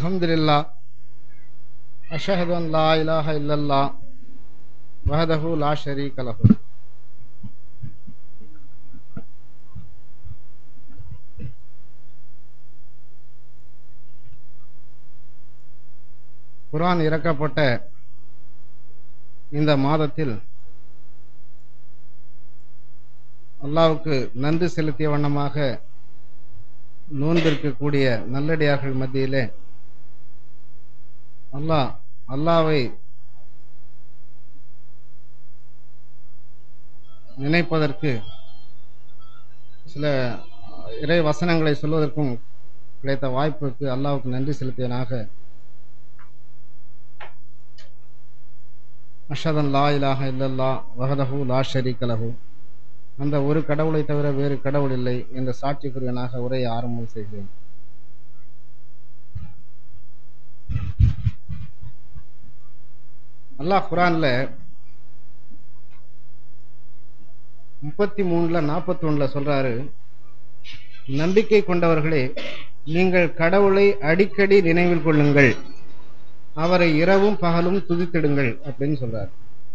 الحمد لله أشهد أن لا إله إلا الله وحده لا شريك له குர்ஆன் இறக்கப்பட்ட இந்த மாதத்தில் அல்லாவுக்கு நன்றி செலுத்திய வண்ணமாக நோன்பிருக்கக்கூடிய நல்லடியார்கள் மத்தியிலே அல்லாஹ் அல்லாவை நினைப்பதற்கு சில இறை வசனங்களை சொல்வதற்கும் கிடைத்த வாய்ப்புக்கு அல்லாவுக்கு நன்றி செலுத்தியனாக அஷதன் லா இலாஹ இல்லல்லா வஹதஹு லா ஷரீக லஹு அந்த ஒரு கடவுளை தவிர வேறு கடவுள் இல்லை என்ற சாட்சிக்குரியனாக உரையை ஆரம்பம் செய்கிறேன் அல்லாஹ் குரான்ல முப்பத்தி மூணுல நாற்பத்தி ஒண்ணுல சொல்றாரு நம்பிக்கை கொண்டவர்களே நீங்கள் கடவுளை அடிக்கடி நினைவில் கொள்ளுங்கள் அவரை இரவும் பகலும் துதித்திடுங்கள் அப்படின்னு சொல்றாரு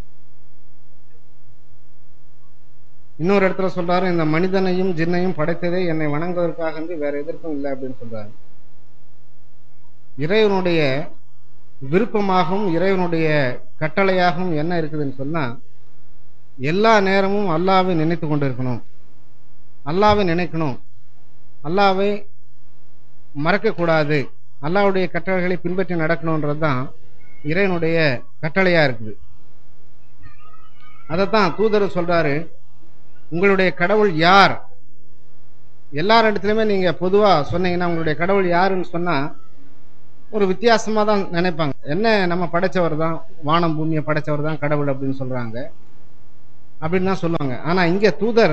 இன்னொரு இடத்துல சொல்றாரு இந்த மனிதனையும் ஜின்னையும் படைத்ததே என்னை வணங்குவதற்காக என்று வேற எதற்கும் இல்லை அப்படின்னு சொல்றாரு இறைவனுடைய விருப்பமாகவும் இறைவனுடைய கட்டளையாகவும் என்ன இருக்குதுன்னு சொன்னா எல்லா நேரமும் அல்லாவை நினைத்து கொண்டு இருக்கணும் அல்லாவை நினைக்கணும் அல்லாவை மறக்கக்கூடாது அல்லாவுடைய கட்டளைகளை பின்பற்றி நடக்கணுன்றது தான் இறைவனுடைய கட்டளையா இருக்குது அதைத்தான் தூதர் சொல்றாரு உங்களுடைய கடவுள் யார் எல்லார் இடத்துலையுமே நீங்க பொதுவா சொன்னீங்கன்னா உங்களுடைய கடவுள் யாருன்னு சொன்னா ஒரு வித்தியாசமா தான் நினைப்பாங்க என்ன நம்ம படைச்சவர் தான் வானம் பூமியை படைச்சவர் தான் கடவுள் அப்படின்னு சொல்றாங்க அப்படின்னு தான் சொல்லுவாங்க ஆனா இங்க தூதர்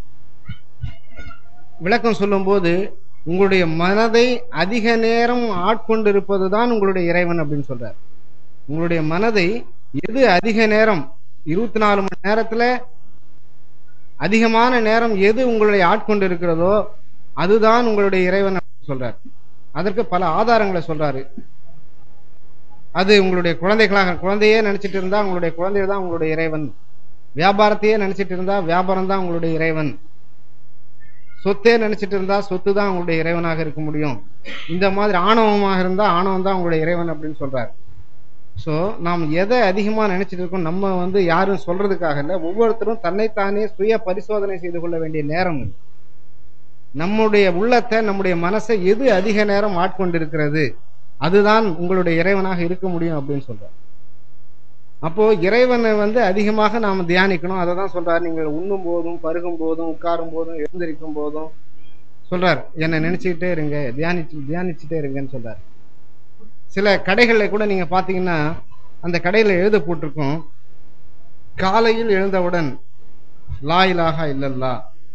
விளக்கம் சொல்லும்போது உங்களுடைய மனதை அதிக நேரம் ஆட்கொண்டிருப்பது தான் உங்களுடைய இறைவன் அப்படின்னு சொல்றார் உங்களுடைய மனதை எது அதிக நேரம் இருபத்தி நாலு மணி நேரத்துல அதிகமான நேரம் எது உங்களுடைய ஆட்கொண்டு இருக்கிறதோ அதுதான் உங்களுடைய இறைவன் அப்படின்னு சொல்றார் அதற்கு பல ஆதாரங்களை சொல்றாரு அது உங்களுடைய குழந்தைகளாக குழந்தையே நினைச்சிட்டு இருந்தா உங்களுடைய குழந்தை தான் உங்களுடைய இறைவன் வியாபாரத்தையே நினைச்சிட்டு இருந்தா வியாபாரம் தான் உங்களுடைய இறைவன் சொத்தே நினைச்சிட்டு இருந்தா சொத்து தான் உங்களுடைய இறைவனாக இருக்க முடியும் இந்த மாதிரி ஆணவமாக இருந்தா ஆணவம் தான் உங்களுடைய இறைவன் அப்படின்னு சொல்றாரு ஸோ நாம் எதை அதிகமாக நினைச்சிட்டு இருக்கோம் நம்ம வந்து யாரும் சொல்றதுக்காக இல்லை ஒவ்வொருத்தரும் தன்னைத்தானே சுய பரிசோதனை செய்து கொள்ள வேண்டிய நேரம் இது. நம்முடைய உள்ளத்தை நம்முடைய மனசை எது அதிக நேரம் ஆட்கொண்டிருக்கிறது அதுதான் உங்களுடைய இறைவனாக இருக்க முடியும் அப்படின்னு சொல்றார் அப்போ இறைவனை வந்து அதிகமாக நாம தியானிக்கணும் அதை தான் சொல்றாரு நீங்கள் உண்ணும் போதும் பருகும் போதும் உட்காரும் போதும் எழுந்திருக்கும் போதும் சொல்றார் என்னை நினைச்சுக்கிட்டே இருங்க தியானிச்சு தியானிச்சுட்டே இருங்கன்னு சொல்றாரு சில கடைகளில் கூட நீங்க பாத்தீங்கன்னா அந்த கடையில எழுத போட்டிருக்கும் காலையில் எழுந்தவுடன் லா இலாஹா இல்லல்லா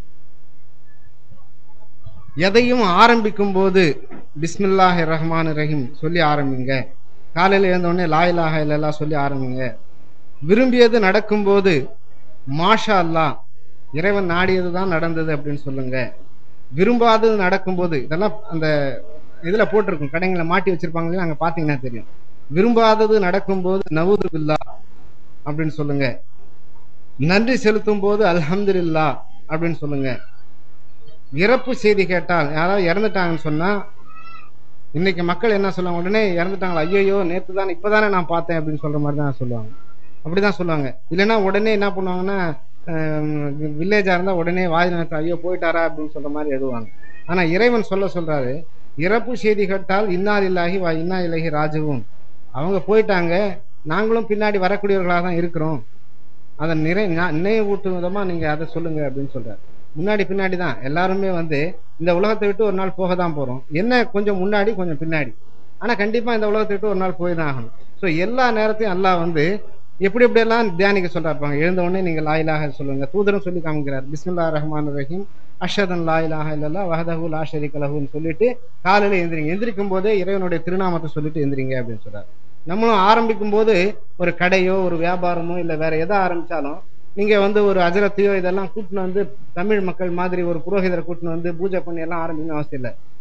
எதையும் ஆரம்பிக்கும் போது பிஸ்மில்லாஹ் ரஹ்மான் ரஹீம் சொல்லி ஆரம்பிங்க காலையில் எழுந்தவுடனே லா இலாஹா இல்லல்லா சொல்லி ஆரம்பிங்க விரும்பியது நடக்கும்போது மாஷா அல்லாஹ் இறைவன் நாடியது தான் நடந்தது அப்படின்னு சொல்லுங்க விரும்பாதது நடக்கும்போது இதெல்லாம் அந்த இதுல போட்டிருக்கும் கடைங்களை மாட்டி வச்சிருப்பாங்க அங்க பாத்தீங்கன்னா தெரியும் விரும்பாதது நடக்கும்போது நவுது பில்லா அப்படின்னு சொல்லுங்க நன்றி செலுத்தும் போது அல்ஹம்துலில்லா அப்படின்னு சொல்லுங்க இறப்பு செய்தி கேட்டால் யாராவது இறந்துட்டாங்கன்னு சொன்னா இன்னைக்கு மக்கள் என்ன சொல்லுவாங்க உடனே இறந்துட்டாங்களா ஐயோ நேற்று தானே இப்பதானே நான் பார்த்தேன் அப்படின்னு சொல்ற மாதிரி தான் சொல்லுவாங்க அப்படிதான் சொல்லுவாங்க இல்லைன்னா உடனே என்ன பண்ணுவாங்கன்னா வில்லேஜா இருந்தா உடனே வாய் நேரத்தை ஐயோ போயிட்டாரா அப்படின்னு சொல்ற மாதிரி எழுதுவாங்க ஆனா இறைவன் சொல்ல சொல்றாரு இறப்பு செய்தி கேட்டால் இன்னால் இல்லாகி வா இன்னா இலகி ராஜுவும் அவங்க போயிட்டாங்க நாங்களும் பின்னாடி வரக்கூடியவர்களாக தான் இருக்கிறோம் அதை நிறை ஞா- நினைவூட்டும் விதமா நீங்க அதை சொல்லுங்க அப்படின்னு சொல்றாரு முன்னாடி பின்னாடி தான் எல்லாருமே வந்து இந்த உலகத்தை விட்டு ஒரு நாள் போக தான் போறோம் என்ன கொஞ்சம் முன்னாடி கொஞ்சம் பின்னாடி ஆனா கண்டிப்பா இந்த உலகத்தை விட்டு ஒரு நாள் போய் தான் ஆகணும் ஸோ எல்லா நேரத்தையும் அல்லாஹ் வந்து எப்படி எப்படியெல்லாம் தியானிக்க சொல்றாருப்பாங்க எழுந்த உடனே நீங்க லாயிலாக சொல்லுங்க தூதரும் சொல்லி காமிக்கிறார் பிஸ்மில்லா ரஹ்மான் ரஹீம் அஷதன் லா இலாஹ இல்லல்லா வஹதஹு லா ஷரீக லஹுன்னு சொல்லிட்டு காலையில எந்திரிங்க எந்திரிக்கும் போதே இறைவனுடைய திருநாமத்தை சொல்லிட்டு எந்திரிங்க அப்படின்னு சொல்றாரு நம்மளும் ஆரம்பிக்கும் போது ஒரு கடையோ ஒரு வியாபாரமோ இல்ல வேற எதை ஆரம்பிச்சாலும் நீங்க வந்து ஒரு அஜரத்தையோ இதெல்லாம் கூட்டின்னு வந்து தமிழ் மக்கள் மாதிரி ஒரு புரோகிதரை கூட்டின்னு வந்து பூஜை பண்ணி எல்லாம் ஆரம்பிக்கணும் அவசியம் இல்லை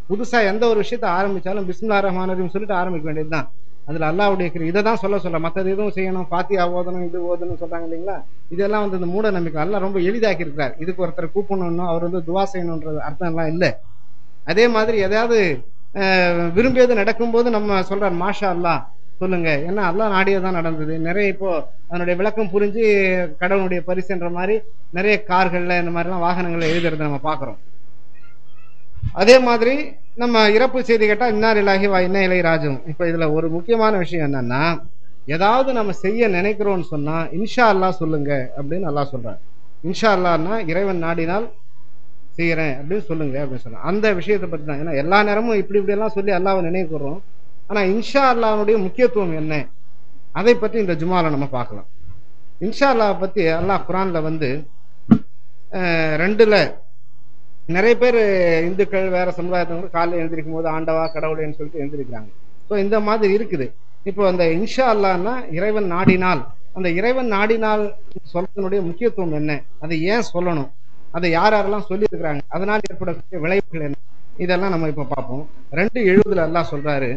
புதுசா எந்த ஒரு விஷயத்த ஆரம்பிச்சாலும் பிஸ்மில்லா ரஹ்மான் ரஹீம் சொல்லிட்டு ஆரம்பிக்க வேண்டியதுதான் அதுல அல்லாவுடைய கிரு இதை தான் சொல்ல சொல்ல மற்றது எதுவும் செய்யணும் பாத்தியா ஓதணும் இது ஓதணும் சொல்றாங்க இல்லைங்களா இதெல்லாம் வந்து இந்த மூட நம்பிக்கை அல்லாஹ் ரொம்ப எளிதாக்கி இருக்கிறார் இதுக்கு ஒருத்தர் கூப்பிடணும் அவர் வந்து துவா செய்யணுன்றது அர்த்தம் எல்லாம் இல்லை அதே மாதிரி எதையாவது அஹ், விரும்பியது நடக்கும்போது நம்ம சொல்றார் மாஷா அல்லாஹ் சொல்லுங்க ஏன்னா அல்லாஹ் நாடியே தான் நடந்தது நிறைய இப்போ அதனுடைய விளக்கம் புரிஞ்சு கடவுளுடைய பரிசுன்ற மாதிரி நிறைய கார்கள்ல இந்த மாதிரிலாம் வாகனங்கள்ல எழுதுறதை நம்ம பார்க்குறோம் அதே மாதிரி நம்ம இறப்பு செய்தி கேட்டா இன்னார் இலாகி வா இன்ன இலை ராஜும் இப்போ இதுல ஒரு முக்கியமான விஷயம் என்னன்னா ஏதாவது நம்ம செய்ய நினைக்கிறோம்னு சொன்னா இன்ஷா அல்லாஹ் சொல்லுங்க அப்படின்னு அல்லாஹ் சொல்றாரு இன்ஷா அல்லாஹ்னா இறைவன் நாடினால் செய்யறேன் அப்படின்னு சொல்லுங்க அப்படின்னு சொல்றாங்க அந்த விஷயத்தை பத்தி தான் ஏன்னா எல்லா நேரமும் இப்படி இப்படி எல்லாம் சொல்லி அல்லாவை நினைக்கிறோம் ஆனா இன்ஷா அல்லாஹ்வுடைய முக்கியத்துவம் என்ன அதை பற்றி இந்த ஜுமால நம்ம பார்க்கலாம் இன்ஷா அல்லாஹ் பத்தி அல்லாஹ் குரான்ல வந்து அஹ், ரெண்டுல நிறைய பேர் இந்துக்கள் வேற சமுதாயத்தவங்க காலையில் எழுந்திருக்கும் போது ஆண்டவா கடவுளேன்னு சொல்லிட்டு எழுந்திருக்கிறாங்க ஸோ இந்த மாதிரி இருக்குது இப்போ அந்த இன்ஷா அல்லான்னா இறைவன் நாடினால் அந்த இறைவன் நாடினால் சொல்றதனுடைய முக்கியத்துவம் என்ன அதை ஏன் சொல்லணும் அதை யார் யாரெல்லாம் சொல்லியிருக்கிறாங்க அதனால் ஏற்படக்கூடிய விளைவுகள் என்ன இதெல்லாம் நம்ம இப்ப பார்ப்போம் ரெண்டு எழுபதுல அல்லாஹ் சொல்றாரு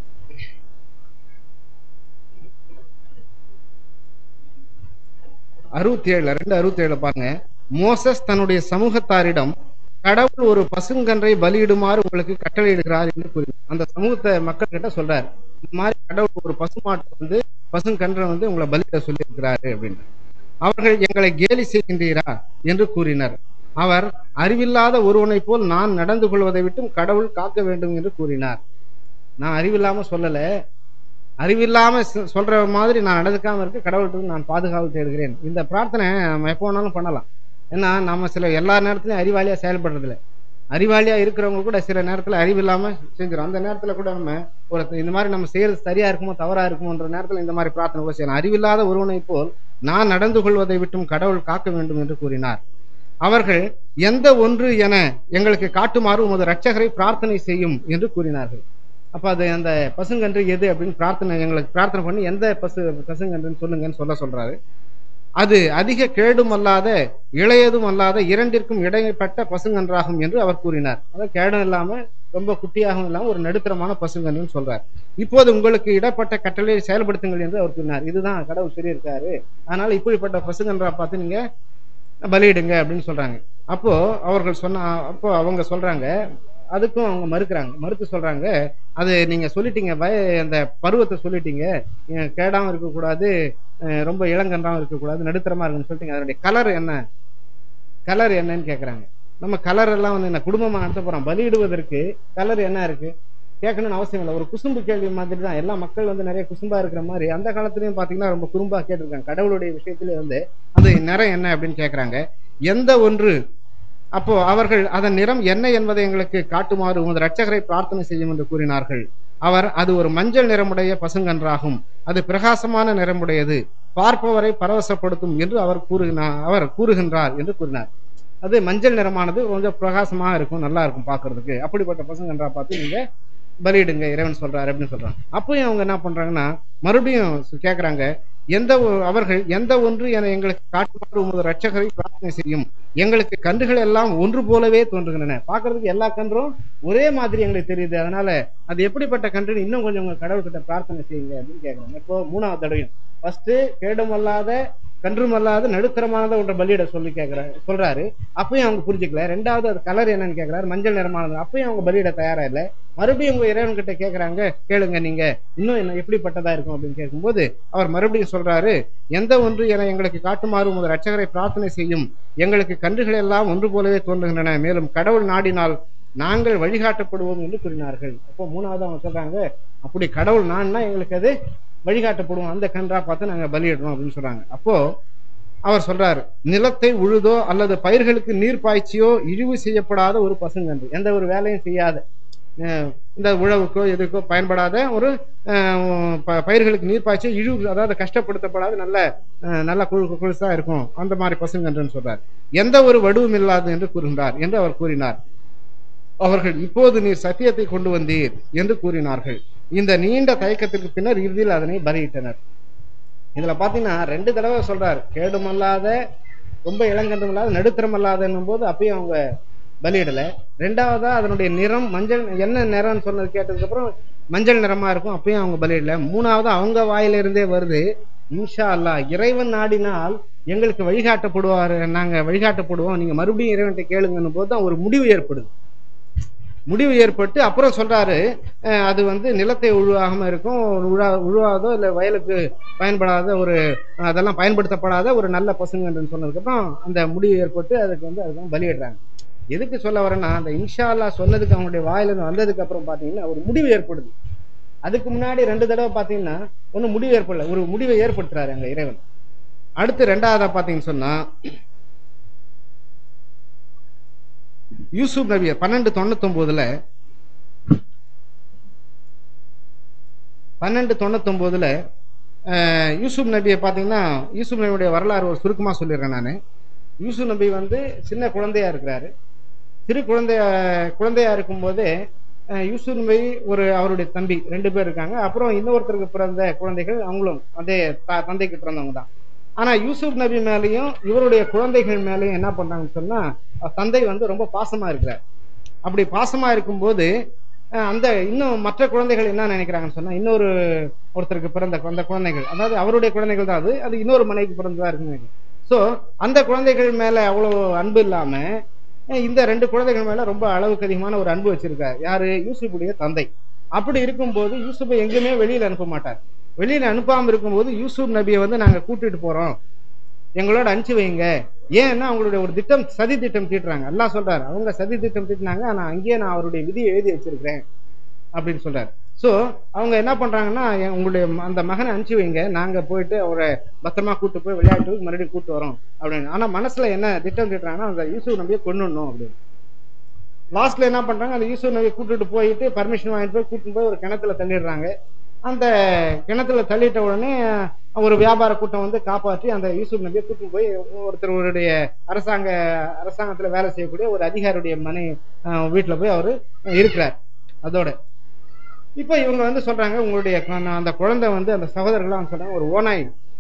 அறுபத்தி ஏழுல ரெண்டு அறுபத்தி ஏழுல பாருங்க மோசஸ் தன்னுடைய சமூகத்தாரிடம் கடவுள் ஒரு பசுங்கன்றை பலியிடுமாறு உங்களுக்கு கட்டளையிடுகிறார் என்று கூறி அந்த சமூகத்தை மக்கள் கிட்ட சொல்றாரு இந்த மாதிரி கடவுள் ஒரு பசுமாட்டை வந்து பசுங்கன்றை வந்து உங்களை பலியிட சொல்லி இருக்கிறாரு அப்படின்னு அவர்கள் எங்களை கேலி செய்கின்றீரா என்று கூறினர் அவர் அறிவில்லாத ஒருவனைப் போல் நான் நடந்து கொள்வதை விட்டும் கடவுள் காக்க வேண்டும் என்று கூறினார் நான் அறிவில்லாம சொல்லல அறிவில்லாம சொ- சொல்ற மாதிரி நான் நடந்துக்காம இருக்க கடவுள்கிட்ட நான் பாதுகாப்பு தேடுகிறேன் இந்த பிரார்த்தனை நம்ம எப்போ வேணாலும் பண்ணலாம் ஏன்னா நம்ம சில எல்லா நேரத்திலையும் அறிவாளியா செயல்படுறதில்ல அறிவாளியா இருக்கிறவங்க கூட சில நேரத்துல அறிவில்லாம செஞ்சிடும் அந்த நேரத்துல கூட நம்ம ஒரு இந்த மாதிரி நம்ம செய்யறது சரியா இருக்குமோ தவறா இருக்குமோன்ற நேரத்துல இந்த மாதிரி பிரார்த்தனை கூட செய்யலாம் அறிவில்லாத ஒருவனை போல் நான் நடந்து கொள்வதை விட்டும் கடவுள் காக்க வேண்டும் என்று கூறினார் அவர்கள் எந்த ஒன்று என எங்களுக்கு காட்டுமாறு உமது இரட்சகரை பிரார்த்தனை செய்யும் என்று கூறினார்கள் அப்ப அது அந்த பசுங்கன்று எது அப்படின்னு பிரார்த்தனை எங்களுக்கு பிரார்த்தனை பண்ணி எந்த பசு பசுங்கன்றுன்னு சொல்லுங்கன்னு சொல்ல சொல்றாரு அது அதிக கேடும் அல்லாத இளையதும் அல்லாத இரண்டிற்கும் இடைப்பட்ட பசுங்கன்றாகும் என்று அவர் கூறினார் அதாவது கேடும் இல்லாம ரொம்ப குட்டியாகவும் இல்லாம ஒரு நடுத்தரமான பசுங்கன்னு சொல்றார் இப்போது உங்களுக்கு இடப்பட்ட கட்டளையை செயல்படுத்துங்கள் என்று அவர் கூறினார் இதுதான் கடவுள் சொல்லியிருக்காரு அதனால இப்படிப்பட்ட பசுங்கன்றா பார்த்து நீங்க பலியிடுங்க அப்படின்னு சொல்றாங்க அப்போ அவர்கள் சொன்ன அப்போ அவங்க சொல்றாங்க அதுக்கும் அவங்க மறுக்கிறாங்க மறுத்து சொல்றாங்க அது நீங்க சொல்லிட்டீங்க வய அந்த பருவத்தை சொல்லிட்டீங்க அஹ் கேடாம இருக்கக்கூடாது அஹ் ரொம்ப இளங்கன்றாவும் இருக்கக்கூடாது நடுத்தரமா இருக்குன்னு சொல்லிட்டீங்க அதனுடைய கலர் என்ன கலர் என்னன்னு கேக்குறாங்க நம்ம கலர் எல்லாம் வந்து என்ன குடும்பமா நடத்த போறோம் பலியிடுவதற்கு கலர் என்ன இருக்கு கேட்கணும்னு அவசியம் இல்லை ஒரு குசும்பு கேள்வி மாதிரி தான் எல்லா மக்கள் வந்து நிறைய குசும்பா இருக்கிற மாதிரி அந்த காலத்துலயும் பாத்தீங்கன்னா ரொம்ப குறும்பா கேட்டிருக்காங்க கடவுளுடைய விஷயத்திலே வந்து அது நிறம் என்ன அப்படின்னு கேக்குறாங்க எந்த ஒன்று அப்போ அவர்கள் அதன் நிறம் என்ன என்பதை எங்களுக்கு காட்டுமாறு உமது இரட்சகரை பிரார்த்தனை செய்யும் என்று கூறினார்கள் அவர் அது ஒரு மஞ்சள் நிறமுடைய பசுங்கன்றாகும் அது பிரகாசமான நிறமுடையது பார்ப்பவரை பரவசப்படுத்தும் என்று அவர் கூறுகினார் அவர் கூறுகின்றார் என்று கூறினார் அது மஞ்சள் நிறமானது கொஞ்சம் பிரகாசமா இருக்கும் நல்லா இருக்கும் பார்க்கிறதுக்கு அப்படிப்பட்ட பசுங்கன்றா பார்த்து நீங்க பலியிடுங்க இறைவன் சொல்றாரு அப்படின்னு சொல்றாங்க அப்பயும் அவங்க என்ன பண்றாங்கன்னா மறுபடியும் கேக்குறாங்க எந்த ஒ- அவர்கள் எந்த ஒன்று என எங்களுக்கு காட்டுமாறு உமது ரட்சகரை பிரார்த்தனை செய்யும் எங்களுக்கு கன்றுகள் எல்லாம் ஒன்று போலவே தோன்றுகின்றன பார்க்கிறதுக்கு எல்லா கன்றும் ஒரே மாதிரி எங்களுக்கு தெரியுது அதனால அது எப்படிப்பட்ட கன்றுன்னு இன்னும் கொஞ்சம் உங்க கடவுள்கிட்ட பிரார்த்தனை செய்யுங்க அப்படின்னு கேக்குறாங்க இப்போ மூணாவது தடவையும் ஃபர்ஸ்ட் கேடுமல்லாத கன்றுமல்லாத நடுத்தரமானதை ஒன்றை பலியிட சொல்லி கேட்கிறாரு சொல்றாரு அப்பயும் அவங்க புரிஞ்சுக்கல ரெண்டாவது அது கலர் என்னன்னு கேக்குறாரு மஞ்சள் நிறமானது அப்பயும் அவங்க பலியிட தயாரா இல்ல மறுபடியும் உங்க இறைவன் கிட்ட கேக்குறாங்க கேளுங்க நீங்க இன்னும் என்ன எப்படிப்பட்டதா இருக்கும் அப்படின்னு கேட்கும்போது அவர் மறுபடியும் சொல்றாரு எந்த ஒன்று என எங்களுக்கு காட்டுமாறு உமது ரட்சகரை பிரார்த்தனை செய்யும் எங்களுக்கு கன்றுகள் எல்லாம் ஒன்று போலவே தோன்றுகின்றன மேலும் கடவுள் நாடினால் நாங்கள் வழிகாட்டப்படுவோம் என்று கூறினார்கள் அப்போ மூணாவது அவங்க சொல்றாங்க அப்படி கடவுள் நான்னா எங்களுக்கு அது வழிகாட்டப்படுவோம் அந்த கன்றா பார்த்து நாங்க பலியிடுறோம் அப்படின்னு சொல்றாங்க அப்போ அவர் சொல்றாரு நிலத்தை உழுதோ அல்லது பயிர்களுக்கு நீர் பாய்ச்சியோ இழிவு செய்யப்படாத ஒரு பசுங்கன்று எந்த ஒரு வேலையும் செய்யாத அஹ் இந்த உழவுக்கோ எதுக்கோ பயன்படாத ஒரு அஹ், ப- பயிர்களுக்கு நீர் பாய்ச்சி இழிவு அதாவது கஷ்டப்படுத்தப்படாத நல்ல அஹ், நல்ல குழு குழுசா இருக்கும் அந்த மாதிரி பசுங்கன்றுன்னு சொல்றார் எந்த ஒரு வடுவும் இல்லாது என்று கூறுகின்றார் என்று அவர் கூறினார் அவர்கள் இப்போது நீர் சத்தியத்தை கொண்டு வந்தீர் என்று கூறினார்கள் இந்த நீண்ட தயக்கத்திற்கு பின்னர் இறுதியில் அதனை பலியிட்டனர் இதுல பாத்தீங்கன்னா ரெண்டு தடவை சொல்றாரு கேடுமல்லாத ரொம்ப இளங்கன்றும் இல்லாத நடுத்தரம் அல்லாதன்னும் போது அப்பயும் அவங்க பலியிடல ரெண்டாவதா அதனுடைய நிறம் மஞ்சள் என்ன நிறம்னு சொன்னது கேட்டதுக்கு அப்புறம் மஞ்சள் நிறமா இருக்கும் அப்பயும் அவங்க பலியிடல மூணாவது அவங்க வாயில இருந்தே வருது இன்ஷா அல்லாஹ் இறைவன் நாடினால் எங்களுக்கு வழிகாட்டப்படுவார் நாங்க வழிகாட்டப்படுவோம் நீங்க மறுபடியும் இறைவன்கிட்ட கேளுங்கன்னு போது தான் ஒரு முடிவு ஏற்படுது முடிவு ஏற்பட்டு அப்புறம் சொல்றாரு அஹ் அது வந்து நிலத்தை உழுவாகாம இருக்கும் உழா உழுவாதோ இல்லை வயலுக்கு பயன்படாத ஒரு அதெல்லாம் பயன்படுத்தப்படாத ஒரு நல்ல பசுங்கன்னு சொன்னதுக்கப்புறம் அந்த முடிவு ஏற்பட்டு அதுக்கு வந்து அதுக்கு பலியிடுறாங்க எதுக்கு சொல்ல வரேன்னா அந்த இன்ஷா அல்லாஹ் சொன்னதுக்கு அவங்களுடைய வாயிலிருந்து வந்ததுக்கு அப்புறம் பார்த்தீங்கன்னா ஒரு முடிவு ஏற்படுது அதுக்கு முன்னாடி ரெண்டு தடவை பார்த்தீங்கன்னா ஒன்றும் முடிவு ஏற்படல ஒரு முடிவை ஏற்படுத்துறாரு அங்க இறைவன் அடுத்து ரெண்டாவதா பார்த்தீங்கன்னு சொன்னா யூசுப் நபிய பன்னெண்டு தொண்ணூத்தொன்பதுல பன்னெண்டு தொண்ணூத்தொன்பதுல அஹ், யூசுப் நபியை பார்த்தீங்கன்னா யூசுப் நபியுடைய வரலாறு ஒரு சுருக்கமா சொல்லிடுறேன் நான் யூசுப் நபி வந்து சின்ன குழந்தையா இருக்கிறாரு சிறு குழந்தைய குழந்தையா இருக்கும்போதே அஹ், யூசுப் நபி ஒரு அவருடைய தம்பி ரெண்டு பேர் இருக்காங்க அப்புறம் இன்னொருத்தருக்கு பிறந்த குழந்தைகள் அவங்களும் அதே த- தந்தைக்கு பிறந்தவங்க தான் ஆனா யூசுப் நபி மேலேயும் இவருடைய குழந்தைகள் மேலேயும் என்ன பண்றாங்கன்னு சொன்னா அஹ் தந்தை வந்து ரொம்ப பாசமா இருக்கிறார் அப்படி பாசமா இருக்கும்போது அஹ் அந்த இன்னும் மற்ற குழந்தைகள் என்ன நினைக்கிறாங்கன்னு சொன்னா இன்னொரு ஒருத்தருக்கு பிறந்த அந்த குழந்தைகள் அதாவது அவருடைய குழந்தைகள் தான் அது அது இன்னொரு மனைவிக்கு பிறந்ததா இருக்குன்னு ஸோ அந்த குழந்தைகள் மேல அவ்வளவு அன்பு இல்லாம அஹ் இந்த ரெண்டு குழந்தைகள் மேல ரொம்ப அளவுக்கு அதிகமான ஒரு அன்பு வச்சிருக்காரு யாரு யூசுஃபுடைய தந்தை அப்படி இருக்கும்போது யூசுஃபை எங்கேயுமே வெளியில அனுப்ப மாட்டார் வெளியில அனுப்பாம இருக்கும்போது யூசுப் நபியை வந்து நாங்க கூட்டிட்டு போறோம் எங்களோட அனுப்பிச்சு வைங்க ஏன்னா அவங்களுடைய ஒரு திட்டம் சதி திட்டம் தீட்டுறாங்க அல்லாஹ் சொல்றாரு அவங்க சதி திட்டம் தீட்டினாங்க ஆனா அங்கேயே நான் அவருடைய விதியை எழுதி வச்சிருக்கிறேன் அப்படின்னு சொல்றாரு சோ அவங்க என்ன பண்றாங்கன்னா எ- உங்களுடைய ம- அந்த மகனை அனுப்பிச்சு வைங்க நாங்க போயிட்டு அவரை பத்திரமா கூட்டு போய் விளையாட்டு மறுபடியும் கூட்டு வரோம் அப்படின்னு ஆனா மனசுல என்ன திட்டம் தீட்டுறாங்கன்னா அந்த யூசுப் நபியை கொண்டுடணும் அப்படின்னு லாஸ்ட்ல என்ன பண்றாங்க அந்த யூசுப் நபியை கூட்டிட்டு போயிட்டு பர்மிஷன் வாங்கிட்டு போய் கூட்டிட்டு போய் ஒரு கிணத்துல தள்ளிடுறாங்க அந்த கிணத்துல தள்ளிட்ட உடனே ஒரு வியாபார கூட்டம் வந்து காப்பாற்றி அந்த யூசுப் நபியை கூட்டிட்டு போய் ஒருத்தருடைய அரசாங்க அரசாங்கத்துல வேலை செய்யக்கூடிய ஒரு அதிகாரியுடைய மனை அஹ், வீட்டுல போய் அவரு இருக்கிறார் அதோட இப்போ இவங்க வந்து சொல்றாங்க உங்களுடைய க- அந்த குழந்தை வந்து அந்த சகோதரர்கள்லாம் சொல்றாங்க ஒரு ஓனாய்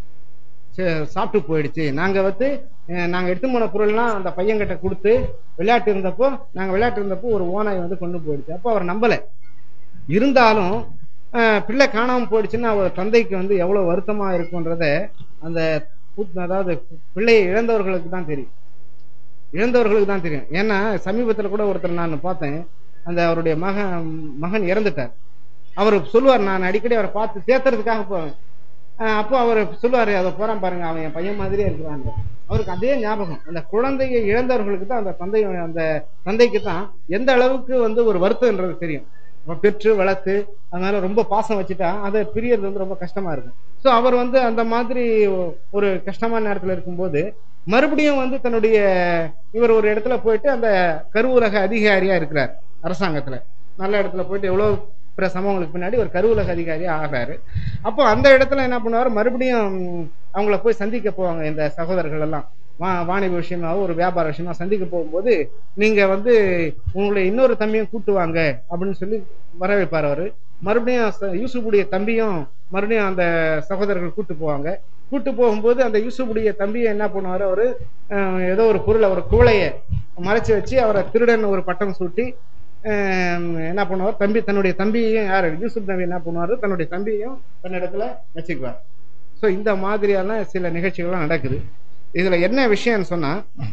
சே- சாப்பிட்டு போயிடுச்சு நாங்க வந்து அஹ், நாங்க எடுத்து போன பொருள்லாம் அந்த பையன்கிட்ட கொடுத்து விளையாட்டு இருந்தப்போ நாங்க விளையாட்டு இருந்தப்போ ஒரு ஓனாய் வந்து கொண்டு போயிடுச்சு அப்போ அவர் நம்பல இருந்தாலும் அஹ், பிள்ளை காணாம போயிடுச்சுன்னா அவர் தந்தைக்கு வந்து எவ்வளவு வருத்தமா இருக்குன்றத அந்த புத்- அதாவது பிள்ளையை இழந்தவர்களுக்கு தான் தெரியும் இழந்தவர்களுக்கு தான் தெரியும் ஏன்னா சமீபத்துல கூட ஒருத்தர் நான் பார்த்தேன் அந்த அவருடைய மகன் மகன் இறந்துட்டார் அவர் சொல்லுவார் நான் அடிக்கடி அவரை பார்த்து சேர்த்துறதுக்காக போவேன் அஹ் அப்போ அவர் சொல்லுவாரு அதை போறான் பாருங்க அவன் என் பையன் மாதிரியே இருக்கிறாங்க அவருக்கு அதே ஞாபகம் அந்த குழந்தையை இழந்தவர்களுக்கு தான் அந்த தந்தை அந்த தந்தைக்கு தான் எந்த அளவுக்கு வந்து ஒரு வருத்தம்ன்றது தெரியும் அவன் பெற்று வளர்த்து அதனால ரொம்ப பாசம் வச்சுட்டா அதை பிரியறது வந்து ரொம்ப கஷ்டமா இருக்கும் ஸோ அவர் வந்து அந்த மாதிரி ஒரு கஷ்டமான நேரத்துல இருக்கும்போது மறுபடியும் வந்து தன்னுடைய இவர் ஒரு இடத்துல போயிட்டு அந்த கருவூலக அதிகாரியா இருக்கிறார் அரசாங்கத்துல நல்ல இடத்துல போயிட்டு எவ்வளவு பிற சம்பவங்களுக்கு பின்னாடி ஒரு கருவூலக அதிகாரியா ஆகிறாரு அப்போ அந்த இடத்துல என்ன பண்ணுவார் மறுபடியும் அவங்கள போய் சந்திக்க போவாங்க இந்த சகோதரர்கள் எல்லாம் வா வாணிப விஷயமாவோ ஒரு வியாபார விஷயமா சந்திக்க போகும்போது நீங்க வந்து உங்களுடைய இன்னொரு தம்பியும் கூட்டு வாங்க அப்படின்னு சொல்லி வரவேற்பார் அவரு மறுபடியும் ச- யூசுஃபுடைய தம்பியும் மறுபடியும் அந்த சகோதரர்கள் கூட்டு போவாங்க கூட்டு போகும்போது அந்த யூசுஃபுடைய தம்பியை என்ன பண்ணுவாரு அவரு அஹ், ஏதோ ஒரு பொருளை ஒரு குவளையை மறைச்சு வச்சு அவரை திருடன் ஒரு பட்டம் சூட்டி அஹ், என்ன பண்ணுவார் தம்பி தன்னுடைய தம்பியையும் யார் யூசுப் நபி என்ன பண்ணுவாரு தன்னுடைய தம்பியையும் தன்னிடத்துல வச்சுக்குவார் ஸோ இந்த மாதிரியான சில நிகழ்ச்சிகள்லாம் நடக்குது இதுல என்ன விஷயம்னு சொன்னா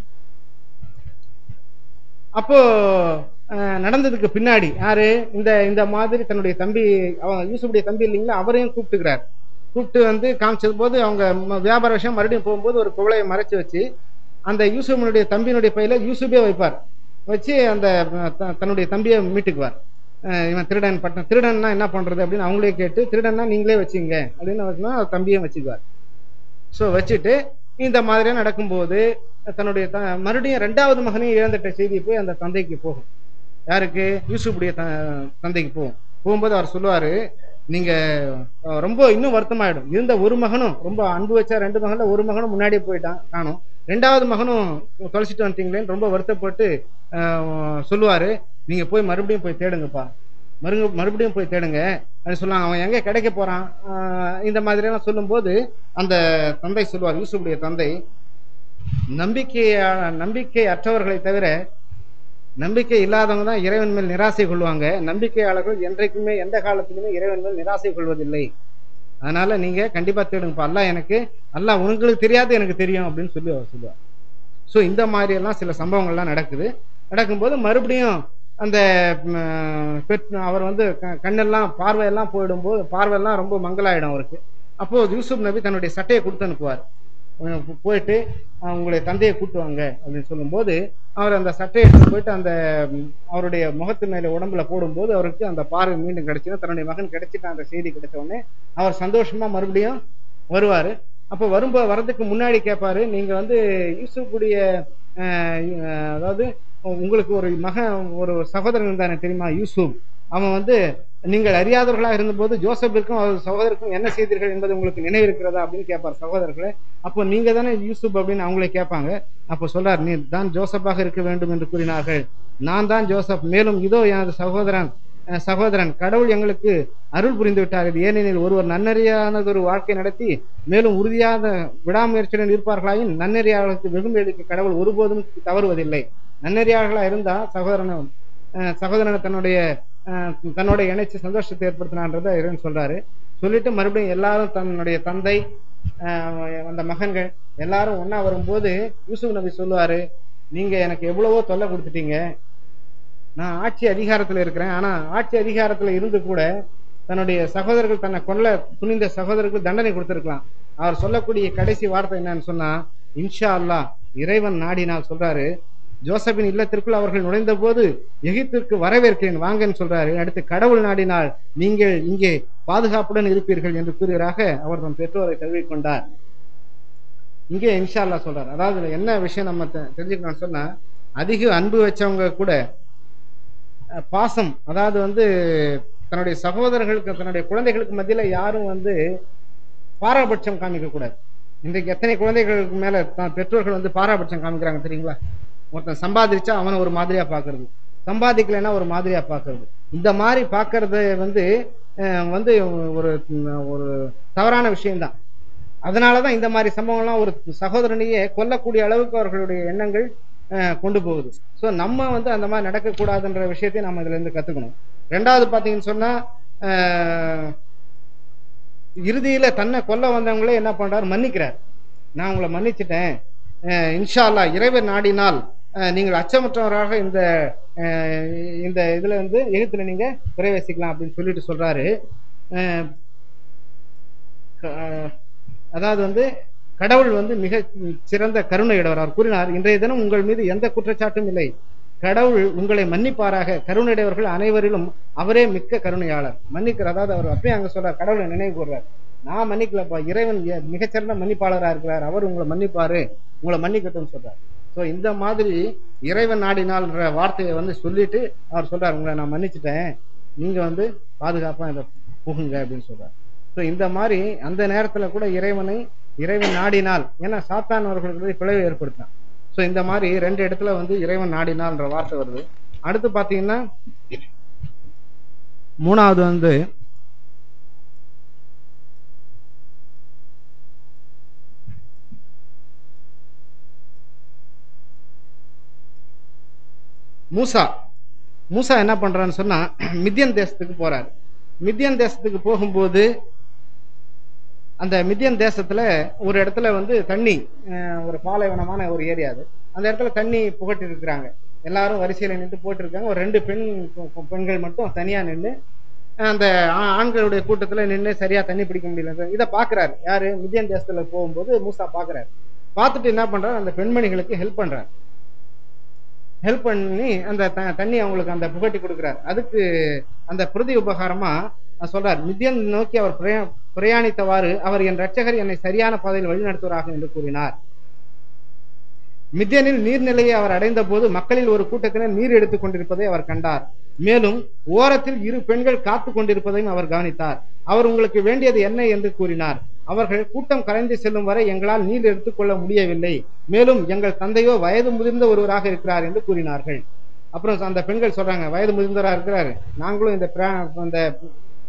அப்போ அஹ், நடந்ததுக்கு பின்னாடி யாரு இந்த இந்த மாதிரி தன்னுடைய தம்பி அவன் யூசுஃபுடைய தம்பி இல்லைங்களா அவரையும் கூப்பிட்டுக்கிறார் கூப்பிட்டு வந்து காமிச்சது போது அவங்க ம- வியாபார விஷயம் மறுபடியும் போகும்போது ஒரு குவளையை மறைச்சு வச்சு அந்த யூசுஃபனுடைய தம்பியினுடைய பையில யூசுஃபே வைப்பார் வச்சு அந்த அஹ், த- தன்னுடைய தம்பியை மீட்டுக்குவார் அஹ், இவன் திருடன் பட்டம் திருடன்னா என்ன பண்றது அப்படின்னு அவங்களே கேட்டு திருடன்னா நீங்களே வச்சுங்க அப்படின்னு வச்சுனா தம்பியும் வச்சுக்குவார் ஸோ வச்சுட்டு இந்த மாதிரியா நடக்கும்போது தன்னுடைய த மறுபடியும் ரெண்டாவது மகனையும் இழந்துட்ட செய்தி போய் அந்த தந்தைக்கு போகும் யாருக்கு யூசுஃபுடைய த தந்தைக்கு போகும் போகும்போது அவர் சொல்லுவாரு நீங்க அஹ், ரொம்ப இன்னும் வருத்தமாயிடும் இருந்த ஒரு மகனும் ரொம்ப அன்பு வச்சா ரெண்டு மகன்ல ஒரு மகனும் முன்னாடியே போயிட்டான் காணும் ரெண்டாவது மகனும் தொலைச்சிட்டு வந்துட்டீங்களேன்னு ரொம்ப வருத்தப்பட்டு அஹ், சொல்லுவாரு நீங்க போய் மறுபடியும் போய் தேடுங்கப்பா மறு மறுபடியும் போய் தேடுங்க அப்படின்னு சொல்லுவாங்க அவன் எங்க கிடைக்க போறான் ஆஹ் இந்த மாதிரி எல்லாம் சொல்லும்போது அந்த தந்தை சொல்லுவார் யூசுஃபுடைய தந்தை நம்பிக்கை நம்பிக்கை அற்றவர்களை தவிர நம்பிக்கை இல்லாதவங்க தான் இறைவன் மேல் நிராசை கொள்வாங்க நம்பிக்கையாளர்கள் என்றைக்குமே எந்த காலத்திலுமே இறைவன் மேல் நிராசை கொள்வதில்லை அதனால நீங்க கண்டிப்பா தேடுங்கப்பா அல்லாஹ் எனக்கு அல்லாஹ் உங்களுக்கு தெரியாது எனக்கு தெரியும் அப்படின்னு சொல்லி அவர் சொல்லுவார் ஸோ இந்த மாதிரி எல்லாம் சில சம்பவங்கள்லாம் நடக்குது நடக்கும்போது மறுபடியும் அந்த ம், பெட் அவர் வந்து க- கண்ணெல்லாம் பார்வையெல்லாம் போயிடும்போது பார்வையெல்லாம் ரொம்ப மங்கலாயிடும் அவருக்கு அப்போ யூசுப் நபி தன்னுடைய சட்டையை கொடுத்து அனுப்புவார் அஹ் போ- போயிட்டு அஹ் உங்களுடைய தந்தையை கூட்டுவாங்க அப்படின்னு சொல்லும்போது அவர் அந்த சட்டையை எடுத்து போயிட்டு அந்த ம், அவருடைய முகத்து மேல உடம்புல போடும்போது அவருக்கு அந்த பார்வை மீண்டும் கிடைச்சிடும் தன்னுடைய மகன் கிடைச்சிட்டு அந்த செய்தி கிடைச்ச உடனே அவர் சந்தோஷமா மறுபடியும் வருவாரு அப்போ வரும்போது வரதுக்கு முன்னாடி கேட்பாரு நீங்க வந்து யூசுஃபுடைய அஹ், அஹ், அதாவது உங்களுக்கு ஒரு மகன் ஒரு சகோதரன் தானே தெரியுமா யூசுப் அவன் வந்து நீங்கள் அறியாதவர்களாக இருந்தபோது ஜோசப்பிற்கும் அவர் சகோதரருக்கும் என்ன செய்தீர்கள் என்பது உங்களுக்கு நினைவு இருக்கிறதா அப்படின்னு கேட்பார் சகோதரர்களே அப்போ நீங்க தானே யூசுப் அப்படின்னு அவங்களே கேட்பாங்க அப்போ சொல்றார் நீ தான் ஜோசப்பாக இருக்க வேண்டும் என்று கூறினார்கள் நான் தான் ஜோசப் மேலும் இதோ எனது சகோதரன் அஹ், சகோதரன் கடவுள் எங்களுக்கு அருள் புரிந்து விட்டார் இது ஏனெனில் ஒருவர் நன்னறியானதொரு வாழ்க்கை நடத்தி மேலும் உறுதியான விடாமுயற்சியுடன் இருப்பார்களாயின் நன்னறியாளர்களுக்கு வெகுமதிக்கு கடவுள் ஒருபோதும் தவறுவதில்லை நன்னறியாளர்களா இருந்தா சகோதரனை அஹ், சகோதரனை தன்னுடைய அஹ், தன்னோட இணைச்சு சந்தோஷத்தை ஏற்படுத்தினான்றதை இறைவன் சொல்றாரு சொல்லிட்டு மறுபடியும் எல்லாரும் தன்னுடைய தந்தை அஹ், அந்த மகன்கள் எல்லாரும் ஒண்ணா வரும்போது யூசுப் நபி சொல்லுவாரு நீங்க எனக்கு எவ்வளவோ தொல்லை கொடுத்துட்டீங்க நான் ஆட்சி அதிகாரத்துல இருக்கிறேன் ஆனா ஆட்சி அதிகாரத்துல இருந்து கூட தன்னுடைய சகோதரர்கள் தன்னை கொல்ல துணிந்த சகோதரருக்கு தண்டனை கொடுத்திருக்கலாம் அவர் சொல்லக்கூடிய கடைசி வார்த்தை என்னன்னு சொன்னா இன்ஷா அல்லாஹ் இறைவன் நாடினால் சொல்றாரு ஜோசபின் இல்லத்திற்குள் அவர்கள் நுழைந்த போது எகிப்திற்கு வரவேற்கிறேன் வாங்கன்னு சொல்றாரு அடுத்து கடவுள் நாடினால் நீங்கள் இங்கே பாதுகாப்புடன் இருப்பீர்கள் என்று கூறுகிறாக அவர் தன் பெற்றோரை தழுவிக்கொண்டார் இங்கே இன்ஷா அல்லாஹ் சொல்றாரு அதாவது இதுல என்ன விஷயம் நம்ம தெ- தெரிஞ்சுக்கணும்னு சொன்னா அதிக அன்பு வச்சவங்க கூட அஹ், பாசம் அதாவது வந்து தன்னுடைய சகோதரர்களுக்கு தன்னுடைய குழந்தைகளுக்கு மத்தியில யாரும் வந்து பாராபட்சம் காமிக்க கூடாது இன்றைக்கு எத்தனை குழந்தைகளுக்கு மேல தான் பெற்றோர்கள் வந்து பாராபட்சம் காமிக்கிறாங்க தெரியுங்களா ஒருத்தன் சம்பாதிச்சா அவனை ஒரு மாதிரியா பாக்குறது சம்பாதிக்கலைன்னா ஒரு மாதிரியா பாக்குறது இந்த மாதிரி பாக்குறது வந்து அஹ், வந்து ஒரு ஒரு தவறான விஷயம்தான் அதனாலதான் இந்த மாதிரி சம்பவம்லாம் ஒரு சகோதரனையே கொல்லக்கூடிய அளவுக்கு அவர்களுடைய எண்ணங்கள் அஹ், கொண்டு போகுது ஸோ நம்ம வந்து அந்த மாதிரி நடக்கக்கூடாதுன்ற விஷயத்தையும் நம்ம இதுல இருந்து கத்துக்கணும் ரெண்டாவது பாத்தீங்கன்னு சொன்னா அஹ், இறுதியில தன்னை கொல்ல வந்தவங்களே என்ன பண்றாரு மன்னிக்கிறார் நான் உங்களை மன்னிச்சிட்டேன் அஹ், இன்ஷா அல்லாஹ் இறைவன் நாடினால் அஹ், நீங்கள் அச்சமற்றவராக இந்த அஹ், இந்த இதுல வந்து எகிப்துல நீங்க பிரவேசிக்கலாம் அப்படின்னு சொல்லிட்டு சொல்றாரு அஹ், அஹ், அதாவது வந்து கடவுள் வந்து மிக சிறந்த கருணையுடையவர் அவர் கூறினார் இன்றைய தினம் உங்கள் மீது எந்த குற்றச்சாட்டும் இல்லை கடவுள் உங்களை மன்னிப்பாராக கருணையுடையவர்கள் அனைவரிலும் அவரே மிக்க கருணையாளர் மன்னிக்கிற அதாவது அவர் அப்பயே அங்க சொல்றார் கடவுளை நினைவு கூர்றார் நான் மன்னிக்கலப்பா இறைவன் எ- மிகச்சிறந்த மன்னிப்பாளரா இருக்கிறார் அவர் உங்களை மன்னிப்பாரு உங்களை மன்னிக்கட்டும்னு சொல்றார் ஸோ இந்த மாதிரி இறைவன் நாடினால்ன்ற வார்த்தையை வந்து சொல்லிட்டு அவர் சொல்றார் உங்களை நான் மன்னிச்சிட்டேன் நீங்க வந்து பாதுகாப்பா இதை புகுங்க அப்படின்னு சொல்றார் ஸோ இந்த மாதிரி அந்த நேரத்துல கூட இறைவனை இறைவன் நாடினால் ஏன்னா சாத்தான் அவர்களுக்கு வந்து பிளவை ஏற்படுத்தான் ஸோ இந்த மாதிரி ரெண்டு இடத்துல வந்து இறைவன் நாடினால்ன்ற வார்த்தை வருது அடுத்து பாத்தீங்கன்னா மூணாவது வந்து மூசா மூசா என்ன பண்றான்னு சொன்னா மித்தியன் தேசத்துக்கு போறாரு மித்தியன் தேசத்துக்கு போகும்போது அந்த மித்தியன் தேசத்துல ஒரு இடத்துல வந்து தண்ணி அஹ், ஒரு பாலைவனமான ஒரு ஏரியா அது அந்த இடத்துல தண்ணி புகட்டி இருக்கிறாங்க எல்லாரும் வரிசையில நின்று போட்டு இருக்காங்க ஒரு ரெண்டு பெண் பெ- பெண்கள் மட்டும் தனியா நின்று அந்த ஆ- ஆண்களுடைய கூட்டத்துல நின்று சரியா தண்ணி பிடிக்க முடியல இதை பாக்குறாரு யாரு மித்தியன் தேசத்துல போகும்போது மூசா பாக்குறாரு பார்த்துட்டு என்ன பண்றாரு அந்த பெண்மணிகளுக்கு ஹெல்ப் பண்றாரு ஹெல்ப் பண்ணி அந்த த- தண்ணி அவங்களுக்கு அந்த புகட்டி கொடுக்குறாரு அதுக்கு அந்த பிரதி உபகாரமா அஹ் சொல்றார் மித்தியன் நோக்கி அவர் பிரயா- பிரயாணித்தவாறு அவர் என் ரட்சகர் என்னை சரியான பாதையில் வழிநடத்துவராக என்று கூறினார் மித்தியனில் நீர்நிலையை அவர் அடைந்த போது மக்களில் ஒரு கூட்டத்தினர் நீர் எடுத்துக் கொண்டிருப்பதை அவர் கண்டார் மேலும் ஓரத்தில் இரு பெண்கள் காத்து கொண்டிருப்பதையும் அவர் கவனித்தார் அவர் உங்களுக்கு வேண்டியது என்ன என்று கூறினார் அவர்கள் கூட்டம் கலைந்து செல்லும் வரை எங்களால் நீர் எடுத்துக்கொள்ள முடியவில்லை மேலும் எங்கள் தந்தையோ வயது முதிர்ந்த ஒருவராக இருக்கிறார் என்று கூறினார்கள் அப்புறம் அந்த பெண்கள் சொல்றாங்க வயது முதிர்ந்தவராக இருக்கிறார் நாங்களும் இந்த பிரா- அந்த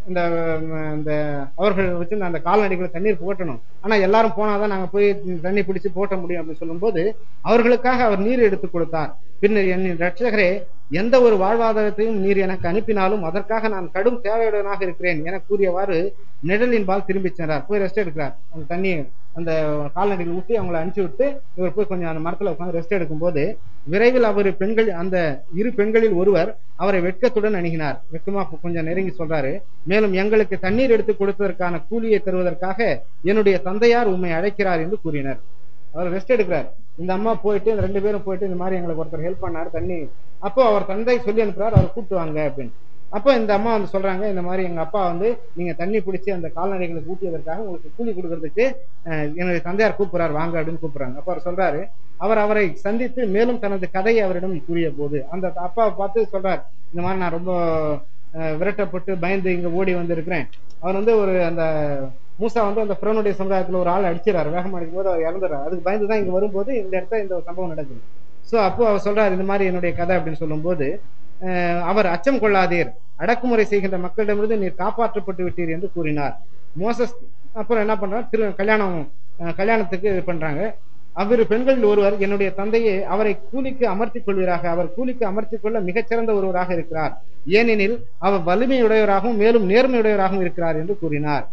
இந்த ம், இந்த அவர்கள் வச்சு அந்த கால்நடைகளை தண்ணீர் புகட்டணும் ஆனா எல்லாரும் போனாதான் நாங்க போய் தண்ணி பிடிச்சு போட்ட முடியும் அப்படின்னு சொல்லும்போது அவர்களுக்காக அவர் நீர் எடுத்து கொடுத்தார் பின்னர் என் ரட்சகரே எந்த ஒரு வாழ்வாதாரத்தையும் நீர் எனக்கு அனுப்பினாலும் அதற்காக நான் கடும் தேவையுடனாக இருக்கிறேன் என கூறியவாறு நிழலின்பால் திரும்பி சென்றார் போய் ரெஸ்ட் எடுக்கிறார் அந்த தண்ணியை அந்த கால்நடைகள் ஊட்டி அவங்கள அனுப்பிச்சு விட்டு இவர் போய் கொஞ்சம் அந்த மரத்துல உட்காந்து ரெஸ்ட் எடுக்கும்போது விரைவில் அவர் பெண்கள் அந்த இரு பெண்களில் ஒருவர் அவரை வெட்கத்துடன் அணுகினார் வெட்கமா கொஞ்சம் நெருங்கி சொல்றாரு மேலும் எங்களுக்கு தண்ணீர் எடுத்து கொடுத்ததற்கான கூலியை தருவதற்காக என்னுடைய தந்தையார் உம்மை அழைக்கிறார் என்று கூறினர் அவர் ரெஸ்ட் எடுக்கிறார் இந்த அம்மா போயிட்டு இந்த ரெண்டு பேரும் போயிட்டு இந்த மாதிரி எங்களுக்கு ஒருத்தர் ஹெல்ப் பண்ணாரு தண்ணி அப்போ அவர் தந்தை சொல்லி அனுப்புறாரு அவர் கூப்பிட்டு வாங்க அப்படின்னு அப்போ இந்த அம்மா வந்து சொல்றாங்க இந்த மாதிரி எங்க அப்பா வந்து நீங்க தண்ணி பிடிச்சி அந்த கால்நடைகளுக்கு ஊட்டியதற்காக உங்களுக்கு கூலி கொடுக்கறதுக்கு அஹ், என்னுடைய தந்தையார் கூப்பிடுறாரு வாங்க அப்படின்னு கூப்பிடுறாங்க அப்போ அவர் சொல்றாரு அவர் அவரை சந்தித்து மேலும் தனது கதையை அவரிடம் கூறிய போது அந்த அப்பாவை பார்த்து சொல்றார் இந்த மாதிரி நான் ரொம்ப அஹ், விரட்டப்பட்டு பயந்து இங்க ஓடி வந்திருக்கிறேன் அவர் வந்து ஒரு அந்த மூசா வந்து அந்த பிறனுடைய சமுதாயத்துல ஒரு ஆள் அடிச்சிடறாரு வேகமா அடிக்கும் போது அவர் இறந்துடுறாரு அதுக்கு பயந்து தான் இங்க வரும்போது இந்த இடத்துல இந்த ஒரு சம்பவம் நடக்குது சோ அப்போ அவர் சொல்றாரு இந்த மாதிரி என்னுடைய கதை அப்படின்னு சொல்லும்போது அஹ், அவர் அச்சம் கொள்ளாதீர் அடக்குமுறை செய்கின்ற மக்களிடமிருந்து நீர் காப்பாற்றப்பட்டு விட்டீர் என்று கூறினார் மோசஸ் அப்புறம் என்ன பண்றாரு திரு கல்யாணம் அஹ், கல்யாணத்துக்கு இது பண்றாங்க அவ்விரு பெண்களில் ஒருவர் என்னுடைய தந்தையை அவரை கூலிக்கு அமர்த்திக் கொள்வீராக அவர் கூலிக்கு அமர்த்திக் கொள்ள மிகச்சிறந்த ஒருவராக இருக்கிறார் ஏனெனில் அவர் வலிமையுடையவராகவும் மேலும் நேர்மையுடையவராகவும் இருக்கிறார் என்று கூறினார்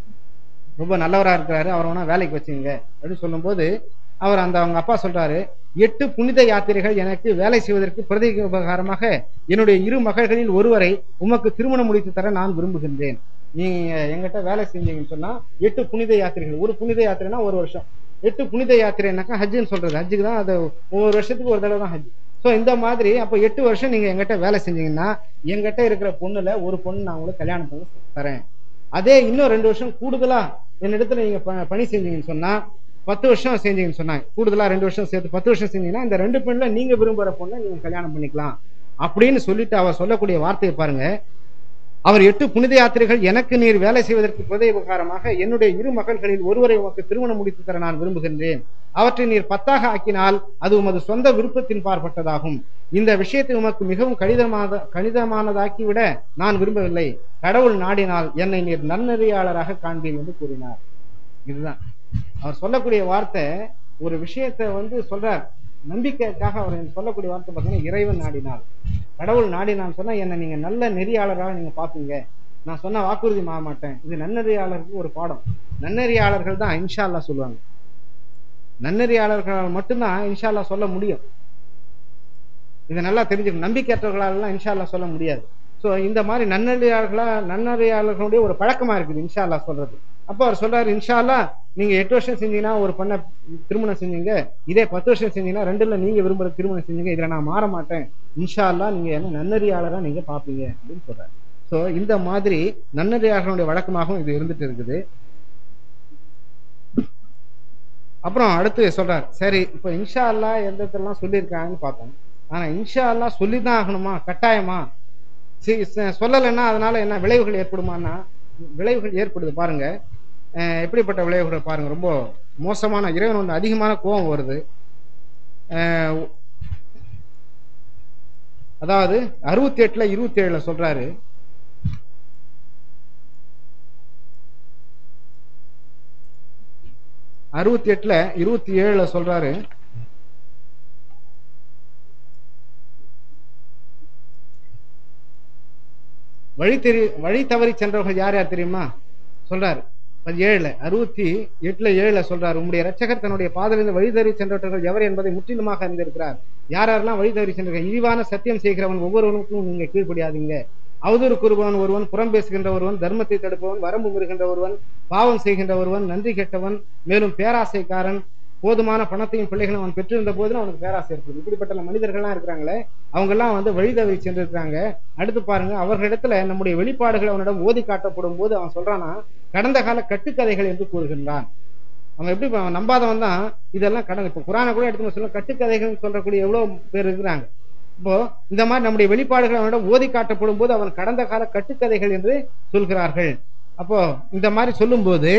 ரொம்ப நல்லவரா இருக்கிறாரு அவரை வேணா வேலைக்கு வச்சுங்க அப்படின்னு சொல்லும்போது அவர் அந்த அவங்க அப்பா சொல்றாரு எட்டு புனித யாத்திரைகள் எனக்கு வேலை செய்வதற்கு பிரதி உபகாரமாக என்னுடைய இரு மகள்களில் ஒருவரை உமக்கு திருமணம் முடித்து தர நான் விரும்புகின்றேன் நீங்க எங்கிட்ட வேலை செஞ்சீங்கன்னு சொன்னா எட்டு புனித யாத்திரைகள் ஒரு புனித யாத்திரைனா ஒரு வருஷம் எட்டு புனித யாத்திரைனாக்கா ஹஜ்ஜுன்னு சொல்றது ஹஜ்ஜுக்கு தான் அது ஒவ்வொரு வருஷத்துக்கு ஒரு தடவை தான் ஹஜ் ஸோ இந்த மாதிரி அப்போ எட்டு வருஷம் நீங்க எங்கிட்ட வேலை செஞ்சீங்கன்னா எங்கிட்ட இருக்கிற பொண்ணுல ஒரு பொண்ணு நான் உங்களுக்கு கல்யாணம் பண்ணி தரேன் அதே இன்னும் ரெண்டு வருஷம் கூடுதலா என்னிடத்துல நீங்க ப- பணி செஞ்சீங்கன்னு சொன்னா பத்து வருஷம் செஞ்சீங்கன்னு சொன்னாங்க கூடுதலா ரெண்டு வருஷம் சேர்த்து பத்து வருஷம் செஞ்சீங்கன்னா இந்த ரெண்டு பெண்ல நீங்க விரும்புற பொண்ணை நீங்க கல்யாணம் பண்ணிக்கலாம் அப்படின்னு சொல்லிட்டு அவர் சொல்லக்கூடிய வார்த்தையை பாருங்க அவர் எட்டு புனித யாத்திரைகள் எனக்கு நீர் வேலை செய்வதற்கு புதை உபகாரமாக என்னுடைய இரு மகள்களில் ஒருவரை உமக்கு திருமணம் முடித்து தர நான் விரும்புகின்றேன் அவற்றை நீர் பத்தாக ஆக்கினால் அது உமது சொந்த விருப்பத்தின் பார்ப்பட்டதாகும் இந்த விஷயத்தை உமக்கு மிகவும் கடிதமான கணிதமானதாக்கிவிட நான் விரும்பவில்லை கடவுள் நாடினால் என்னை நீர் நன்னறியாளராக காண்பீர் என்று கூறினார் இதுதான் அவர் சொல்லக்கூடிய வார்த்தை ஒரு விஷயத்தை வந்து சொல்றார் நம்பிக்கைக்காக அவர் சொல்லக்கூடிய வார்த்தை பார்த்தீங்கன்னா இறைவன் நாடினார் கடவுள் நாடினான்னு சொன்னா என்னை நீங்க நல்ல நெறியாளராக நீங்க பாப்பீங்க நான் சொன்ன வாக்குறுதி மாற மாட்டேன் இது நன்னறியாளருக்கு ஒரு பாடம் நன்னறியாளர்கள் தான் இன்ஷா அல்லாஹ் சொல்லுவாங்க நன்னறியாளர்களால் மட்டும்தான் இன்ஷா அல்லாஹ் சொல்ல முடியும் இதை நல்லா தெரிஞ்சுக்கணும் நம்பிக்கையற்றவர்களாலாம் இன்ஷா அல்லாஹ் சொல்ல முடியாது ஸோ இந்த மாதிரி நன்னறியாளர்களா நன்னறியாளர்களுடைய ஒரு பழக்கமா இருக்குது இன்ஷா அல்லாஹ் சொல்றது அப்போ அவர் சொல்றாரு இன்ஷா அல்லாஹ் நீங்க எட்டு வருஷம் செஞ்சீங்கன்னா ஒரு பண்ண திருமணம் செஞ்சீங்க இதே பத்து வருஷம் செஞ்சீங்கன்னா ரெண்டுல நீங்க விரும்புற திருமணம் செஞ்சீங்க இதுல நான் மாற மாட்டேன் இன்ஷா அல்லாஹ் நீங்க என்ன நன்னறியாளரா நீங்க பாப்பீங்க அப்படின்னு சொல்றாரு ஸோ இந்த மாதிரி நன்னறியாளர்களுடைய வழக்கமாகவும் இது இருந்துட்டு இருக்குது அப்புறம் அடுத்து சொல்றார் சரி இப்போ இன்ஷா அல்லாஹ் எந்த இடத்துலலாம் சொல்லியிருக்காங்கன்னு பார்த்தோம் ஆனா இன்ஷா அல்லாஹ் சொல்லிதான் ஆகணுமா கட்டாயமா சி- ச- சொல்லலைன்னா அதனால என்ன விளைவுகள் ஏற்படுமான்னா விளைவுகள் ஏற்படுது பாருங்க அஹ் எப்படிப்பட்ட விளைவுகள் பாருங்க ரொம்ப மோசமான இறைவன் வந்து அதிகமான கோபம் வருது அஹ் அதாவது அறுபத்தி எட்டுல இருபத்தி ஏழுல சொல்றாரு அறுபத்தி எட்டுல இருபத்தி ஏழுல சொல்றாரு வழி தெரி வழி தவறி சென்றவர்கள் யார் யார் தெரியுமா சொல்றாரு ஏழுல அறுபத்தி எட்டுல ஏழுல சொல்றாரு உம்முடைய ரட்சகர் தன்னுடைய பாதலிருந்து வழி தவறி சென்றவர்கள் எவர் என்பதை முற்றிலுமாக அறிந்திருக்கிறார் யார் யாரெல்லாம் வழி தவறி சென்றார்கள் இழிவான சத்தியம் செய்கிறவன் ஒவ்வொருவனுக்கும் நீங்க கீழ்ப்படியாதீங்க அவதூறு கூறுபவன் ஒருவன் புறம் பேசுகின்ற ஒருவன் தர்மத்தை தடுப்பவன் வரம்பு மீறுகின்ற ஒருவன் பாவம் செய்கின்ற ஒருவன் நன்றி கெட்டவன் மேலும் பேராசைக்காரன் போதுமான பணத்தையும் பிள்ளைகளும் அவன் பெற்றிருந்த போதிலும் அவனுக்கு பேராசை இருக்குது இப்படிப்பட்ட மனிதர்கள்லாம் இருக்கிறாங்களே அவங்க எல்லாம் வந்து வழி தவறி சென்றிருக்கிறாங்க அடுத்து பாருங்க அவர்களிடத்துல நம்முடைய வெளிப்பாடுகள் அவனிடம் ஓதி காட்டப்படும் போது அவன் சொல்றானா கடந்த கால கட்டுக்கதைகள் என்று கூறுகின்றான் அவன் எப்படி அவன் நம்பாதவன் தான் இதெல்லாம் கடந்த இப்போ குரானை கூட எடுத்து சொல்ல கட்டுக்கதைகள் சொல்றக்கூடிய எவ்வளவு பேர் இருக்கிறாங்க இப்போ இந்த மாதிரி நம்முடைய வெளிப்பாடுகள் அவனிடம் ஓதி காட்டப்படும் போது அவன் கடந்த கால கட்டுக்கதைகள் என்று சொல்கிறார்கள் அப்போ இந்த மாதிரி சொல்லும்போது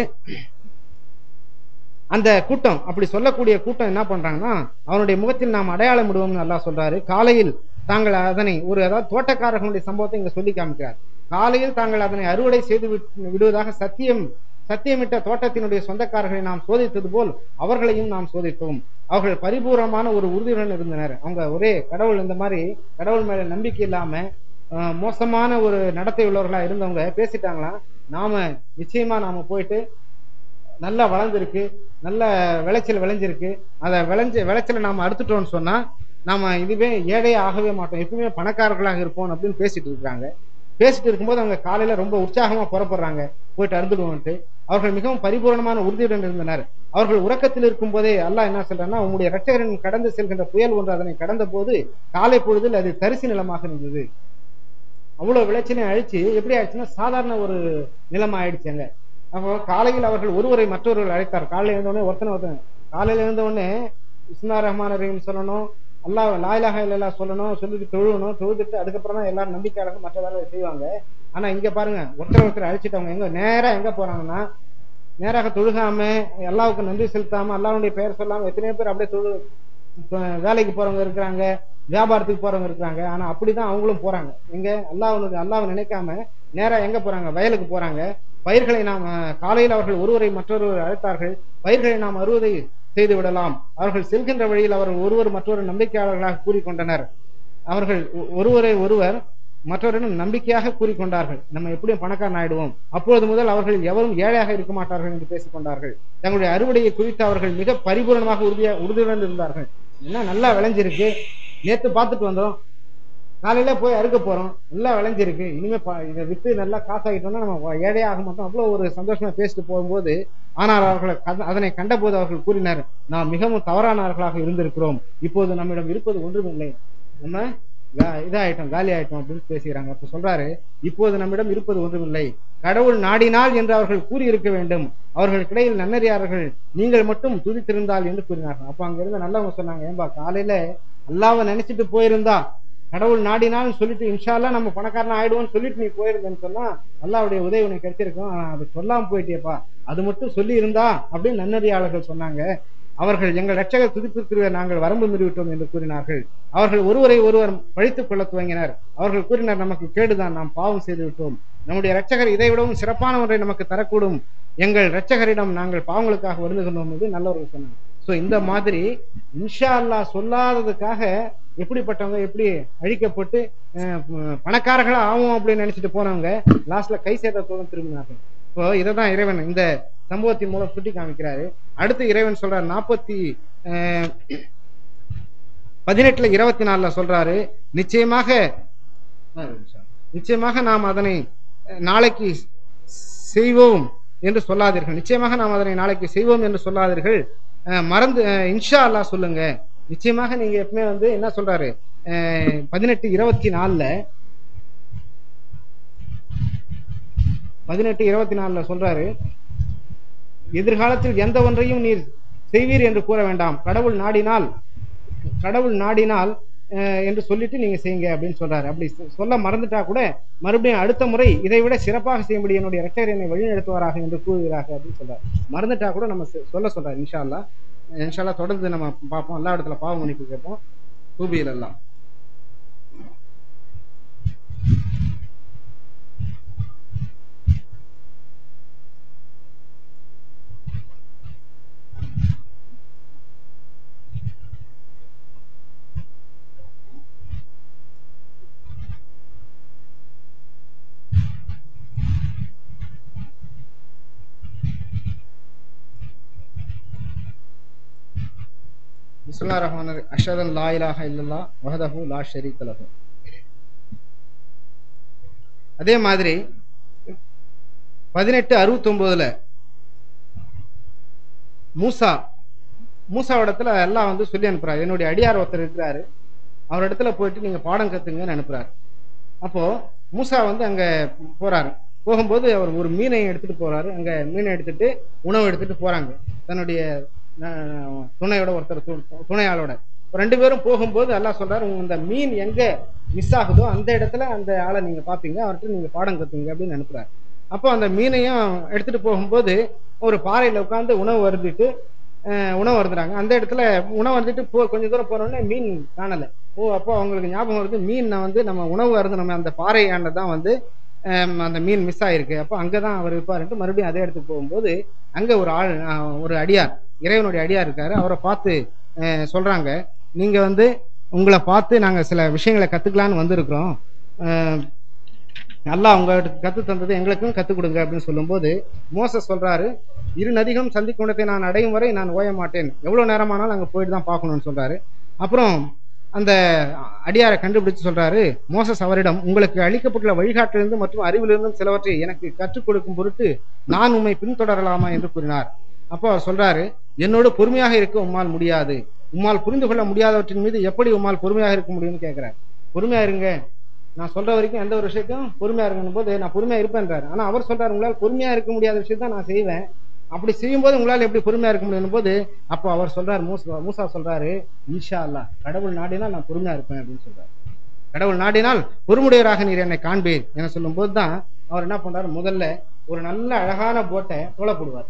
அந்த கூட்டம் அப்படி சொல்லக்கூடிய கூட்டம் என்ன பண்றாங்கன்னா அவனுடைய முகத்தில் நாம் அடையாளம் விடுவோம்னு நல்லா சொல்றாரு காலையில் தாங்கள் அதனை ஒரு அதாவது தோட்டக்காரர்களுடைய சம்பவத்தை இங்க சொல்லி காமிக்கிறார் காலையில் தாங்கள் அதனை அறுவடை செய்து விட்- விடுவதாக சத்தியம் சத்தியமிட்ட தோட்டத்தினுடைய சொந்தக்காரர்களை நாம் சோதித்தது போல் அவர்களையும் நாம் சோதித்தோம் அவர்கள் பரிபூர்ணமான ஒரு உறுதியுடன் இருந்தனர் அவங்க ஒரே கடவுள் இந்த மாதிரி கடவுள் மேல நம்பிக்கை இல்லாம அஹ், மோசமான ஒரு நடத்தை உள்ளவர்களா இருந்தவங்க பேசிட்டாங்களாம் நாம நிச்சயமா நாம போயிட்டு நல்லா வளர்ந்துருக்கு நல்ல விளைச்சல் விளைஞ்சிருக்கு அதை விளைஞ்ச விளைச்சலை நாம அறுத்துட்டோம்னு சொன்னா நாம இதுவே ஏழையே ஆகவே மாட்டோம் எப்பவுமே பணக்காரர்களாக இருப்போம் அப்படின்னு பேசிட்டு இருக்காங்க பேசிட்டு இருக்கும்போது அவங்க காலையில ரொம்ப உற்சாகமா புறப்படுறாங்க போயிட்டு அறுந்துடுவோம்ட்டு அவர்கள் மிகவும் பரிபூரணமான உறுதியுடன் இருந்தனர் அவர்கள் உறக்கத்தில் இருக்கும் போதே அல்லாஹ் என்ன சொல்றான்னா உங்களுடைய இரட்சகரின் கடந்து செல்கின்ற புயல் ஒன்று அதனை கடந்த போது காலை பொழுதில் அது தரிசு நிலமாக இருந்தது அவ்வளவு விளைச்சலையும் அழிச்சு எப்படி ஆயிடுச்சுன்னா சாதாரண ஒரு நிலம் ஆயிடுச்சுங்க அப்போ காலையில் அவர்கள் ஒருவரை மற்றொருவர் அழைத்தார் காலையில் எழுந்தவுடனே ஒருத்தனை ஒருத்தன் காலையில் எழுந்தவுடனே இஸ்மா ரஹ்மான் ரஹீம் சொல்லணும் அல்லாஹ் லாயிலாக இல்லா சொல்லணும் சொல்லிட்டு தொழுவணும் தொழுதுட்டு அதுக்கப்புறம் தான் எல்லாரும் நம்பிக்கையாளர்கள் மற்ற வேலையை செய்வாங்க ஆனா இங்க பாருங்க ஒருத்தர் ஒருத்தர் அழிச்சிட்டவங்க எங்க நேரா எங்க போறாங்கன்னா நேராக தொழுகாம அல்லாவுக்கு நன்றி செலுத்தாம அல்லாவுடைய பெயர் சொல்லாம எத்தனையோ பேர் அப்படியே தொழு இப்ப வேலைக்கு போறவங்க இருக்கிறாங்க வியாபாரத்துக்கு போறவங்க இருக்கிறாங்க ஆனா அப்படிதான் அவங்களும் போறாங்க எங்க அல்லாஹ் அல்லாவை நினைக்காம நேரா எங்க போறாங்க வயலுக்கு போறாங்க பயிர்களை நாம் அஹ், காலையில் அவர்கள் ஒருவரை மற்றொருவர் அழைத்தார்கள் பயிர்களை நாம் அறுவதை செய்து விடலாம் அவர்கள் செல்கின்ற வழியில் அவர்கள் ஒருவர் மற்றொரு நம்பிக்கையாளர்களாக கூறிக்கொண்டனர் அவர்கள் ஒ- ஒருவரை ஒருவர் மற்றவரிடம் நம்பிக்கையாக கூறிக்கொண்டார்கள் நம்ம எப்படியும் பணக்காரன் ஆயிடுவோம் அப்பொழுது முதல் அவர்கள் எவரும் ஏழையாக இருக்க மாட்டார்கள் என்று பேசிக் கொண்டார்கள் தங்களுடைய அறுவடையை குறித்து அவர்கள் மிக பரிபூரணமாக உறுதியா உறுதியுடன் இருந்தார்கள் என்ன நல்லா விளைஞ்சிருக்கு நேத்து பார்த்துட்டு வந்தோம் காலையில போய் அறுக்க போறோம் நல்லா விளைஞ்சிருக்கு இனிமே ப- இதை வித்து நல்லா காசாகிட்டோம்னா நம்ம ஏழையே ஆக மாட்டோம் அவ்வளவு ஒரு சந்தோஷமா பேசிட்டு போகும்போது ஆனால் அவர்கள் கத- அதனை கண்டபோது அவர்கள் கூறினர் நாம் மிகவும் தவறானவர்களாக இருந்திருக்கிறோம் இப்போது நம்மிடம் இருப்பது ஒன்றுமில்லை நம்ம கா- இதாயிட்டோம் காலி ஆயிட்டோம் அப்படின்னு பேசுகிறாங்க அப்ப சொல்றாரு இப்போது நம்மிடம் இருப்பது ஒன்றுமில்லை கடவுள் நாடினால் என்று அவர்கள் கூறியிருக்க வேண்டும் அவர்களுக்கிடையில் நன்னறியார்கள் நீங்கள் மட்டும் துதித்திருந்தால் என்று கூறினார்கள் அப்ப அங்க இருந்த நல்லவங்க சொன்னாங்க ஏன்பா காலையில அல்லாவை நினைச்சிட்டு போயிருந்தா கடவுள் நாடினான்னு சொல்லிட்டு இன்ஷால்லா நம்ம பணக்காரன் ஆயிடுவோம்னு சொல்லிட்டு நீ போயிருந்தேன்னு சொன்னா அல்லாவுடைய உதவி உனக்கு கிடைச்சிருக்கும் ஆனா அது சொல்லாம போயிட்டியப்பா அது மட்டும் சொல்லி இருந்தா அப்படின்னு நன்னறியாளர்கள் சொன்னாங்க அவர்கள் எங்கள் ரட்சகர் துதிப்பிற்கு நாங்கள் வரம்பு மீறிவிட்டோம் என்று கூறினார்கள் அவர்கள் ஒருவரை ஒருவர் பழித்துக் கொள்ள துவங்கினர் அவர்கள் கூறினர் நமக்கு கேடுதான் நாம் பாவம் செய்து விட்டோம் நம்முடைய ரட்சகர் இதை விடவும் சிறப்பான ஒன்றை நமக்கு தரக்கூடும் எங்கள் ரட்சகரிடம் நாங்கள் பாவங்களுக்காக வருந்துகின்றோம் என்று நல்லவர்கள் சொன்னாங்க சோ இந்த மாதிரி இன்ஷா அல்லாஹ் சொல்லாததுக்காக எப்படிப்பட்டவங்க எப்படி அழிக்கப்பட்டு அஹ், ப- பணக்காரர்களா ஆகும் அப்படின்னு நினைச்சிட்டு போனவங்க லாஸ்ட்ல கை சேர்த்தத்தோடு திரும்பினார்கள் இப்போ இதை தான் இறைவன் இந்த சம்பவத்தின் மூலம் சுட்டி காமிக்கிறாரு அடுத்து இறைவன் சொல்றார் நாற்பத்தி பதினெட்டுல இருபத்தி நாலுல சொல்றாரு நிச்சயமாக நிச்சயமாக நாம் அதனை அஹ், நாளைக்கு செய்வோம் என்று சொல்லாதீர்கள் நிச்சயமாக நாம் அதனை நாளைக்கு செய்வோம் என்று சொல்லாதீர்கள் அஹ், மறந்து அஹ், இன்ஷா அல்லாஹ் சொல்லுங்க நிச்சயமாக நீங்க எப்பவுமே வந்து என்ன சொல்றாரு அஹ், பதினெட்டு இருபத்தி நாலுல பதினெட்டு இருபத்தி நாலுல சொல்றாரு எதிர்காலத்தில் எந்த ஒன்றையும் நீர் செய்வீர் என்று கூற வேண்டாம் கடவுள் நாடினால் கடவுள் நாடினால் அஹ், என்று சொல்லிட்டு நீங்க செய்யுங்க அப்படின்னு சொல்றாரு அப்படி சொ- சொல்ல மறந்துட்டா கூட மறுபடியும் அடுத்த முறை இதை விட சிறப்பாக செய்யும்படி என்னுடைய இரட்டையர் என்னை வழிநடத்துவாராக என்று கூறுகிறார்கள் அப்படின்னு சொல்றாரு மறந்துட்டா கூட நம்ம செ- சொல்ல சொல்றாரு இன்ஷா அல்லாஹ் இன்ஷா அல்லாஹ் தொடர்ந்து நம்ம பார்ப்போம் எல்லா இடத்துல பாவ மன்னிப்பு கேட்போம் தூபியில் எல்லாம் பிஸ்மில்லா ரஹ்மான் அஷதன் லா இலாஹ இல்லல்லா வஹதஹு லா ஷரீக லஹு அதே மாதிரி பதினெட்டு அறுபத்தொன்பதுல மூசா மூசாவிடத்துல எல்லாம் வந்து சொல்லி அனுப்புறாரு என்னுடைய அடியார் ஒருத்தர் இருக்கிறாரு அவர் இடத்துல போயிட்டு நீங்க பாடம் கத்துங்கன்னு அனுப்புறாரு அப்போ மூசா வந்து அங்க போறாரு போகும்போது அவர் ஒரு மீனை எடுத்துட்டு போறாரு அங்க மீனை எடுத்துட்டு உணவு எடுத்துட்டு போறாங்க தன்னுடைய அஹ், துணையோட ஒருத்தர் து- துணையாளோட ரெண்டு பேரும் போகும்போது அல்லாஹ் சொல்றாரு உங்க இந்த மீன் எங்க மிஸ் ஆகுதோ அந்த இடத்துல அந்த ஆளை நீங்க பாப்பீங்க அவர்கிட்ட நீங்க பாடம் கத்துங்க அப்படின்னு அனுப்புறாரு அப்போ அந்த மீனையும் எடுத்துட்டு போகும்போது ஒரு பாறையில உட்காந்து உணவு வருந்திட்டு அஹ், உணவு வருந்துறாங்க அந்த இடத்துல உணவு வந்துட்டு போ கொஞ்ச தூரம் போனோடனே மீன் காணல ஓ அப்போ அவங்களுக்கு ஞாபகம் வருது மீன் நான் வந்து நம்ம உணவு அருந்து நம்ம அந்த பாறையாண்ட தான் வந்து ஆம், அந்த மீன் மிஸ் ஆயிருக்கு அப்போ அங்கே தான் அவர் இருப்பாருன்ட்டு மறுபடியும் அதே இடத்துக்கு போகும்போது அங்கே ஒரு ஆள் அஹ், ஒரு அடியார் இறைவனுடைய அடியார் இருக்காரு அவரை பார்த்து அஹ், சொல்றாங்க நீங்க வந்து உங்களை பார்த்து நாங்கள் சில விஷயங்களை கத்துக்கலான்னு வந்திருக்கிறோம் அஹ், அல்லாஹ் உங்களுக்கு கத்து தந்தது எங்களுக்கும் கத்துக் கொடுங்க அப்படின்னு சொல்லும்போது மோசஸ் சொல்றாரு இரு நதிகளும் சந்திக்கும் இடத்தை நான் அடையும் வரை நான் ஓய மாட்டேன் எவ்வளவு நேரமானாலும் அங்கே போயிட்டு தான் பார்க்கணும்னு சொல்றாரு அப்புறம் அந்த அடியாரை கண்டுபிடிச்சு சொல்றாரு மோசஸ் அவரிடம் உங்களுக்கு அளிக்கப்பட்டுள்ள வழிகாட்டிலிருந்து மற்றும் அறிவிலிருந்தும் சிலவற்றை எனக்கு கற்றுக் கொடுக்கும் பொருட்டு நான் உம்மை பின்தொடரலாமா என்று கூறினார் அப்போ அவர் சொல்றாரு என்னோடு பொறுமையாக இருக்க உம்மால் முடியாது உம்மால் புரிந்து கொள்ள முடியாதவற்றின் மீது எப்படி உம்மால் பொறுமையாக இருக்க முடியும்னு கேட்கிறார் பொறுமையா இருங்க நான் சொல்ற வரைக்கும் எந்த ஒரு விஷயத்தையும் பொறுமையா இருக்கணும் போது நான் பொறுமையா இருப்பேன்றாரு ஆனா அவர் சொல்றாரு உங்களால் பொறுமையா இருக்க முடியாத விஷயத்த நான் செய்வேன் அப்படி செய்யும்போது உங்களால் எப்படி பொறுமையா இருக்க முடியும் போது அப்போ அவர் சொல்றாரு மூசா மூசா சொல்றாரு இன்ஷா அல்லாஹ் கடவுள் நாடினால் நான் பொறுமையா இருப்பேன் அப்படின்னு சொல்றாரு கடவுள் நாடினால் பொறுமுடையவராக நீர் என்னை காண்பீர் என சொல்லும்போது தான் அவர் என்ன பண்றாரு முதல்ல ஒரு நல்ல அழகான போட்டை தோலை போடுவார்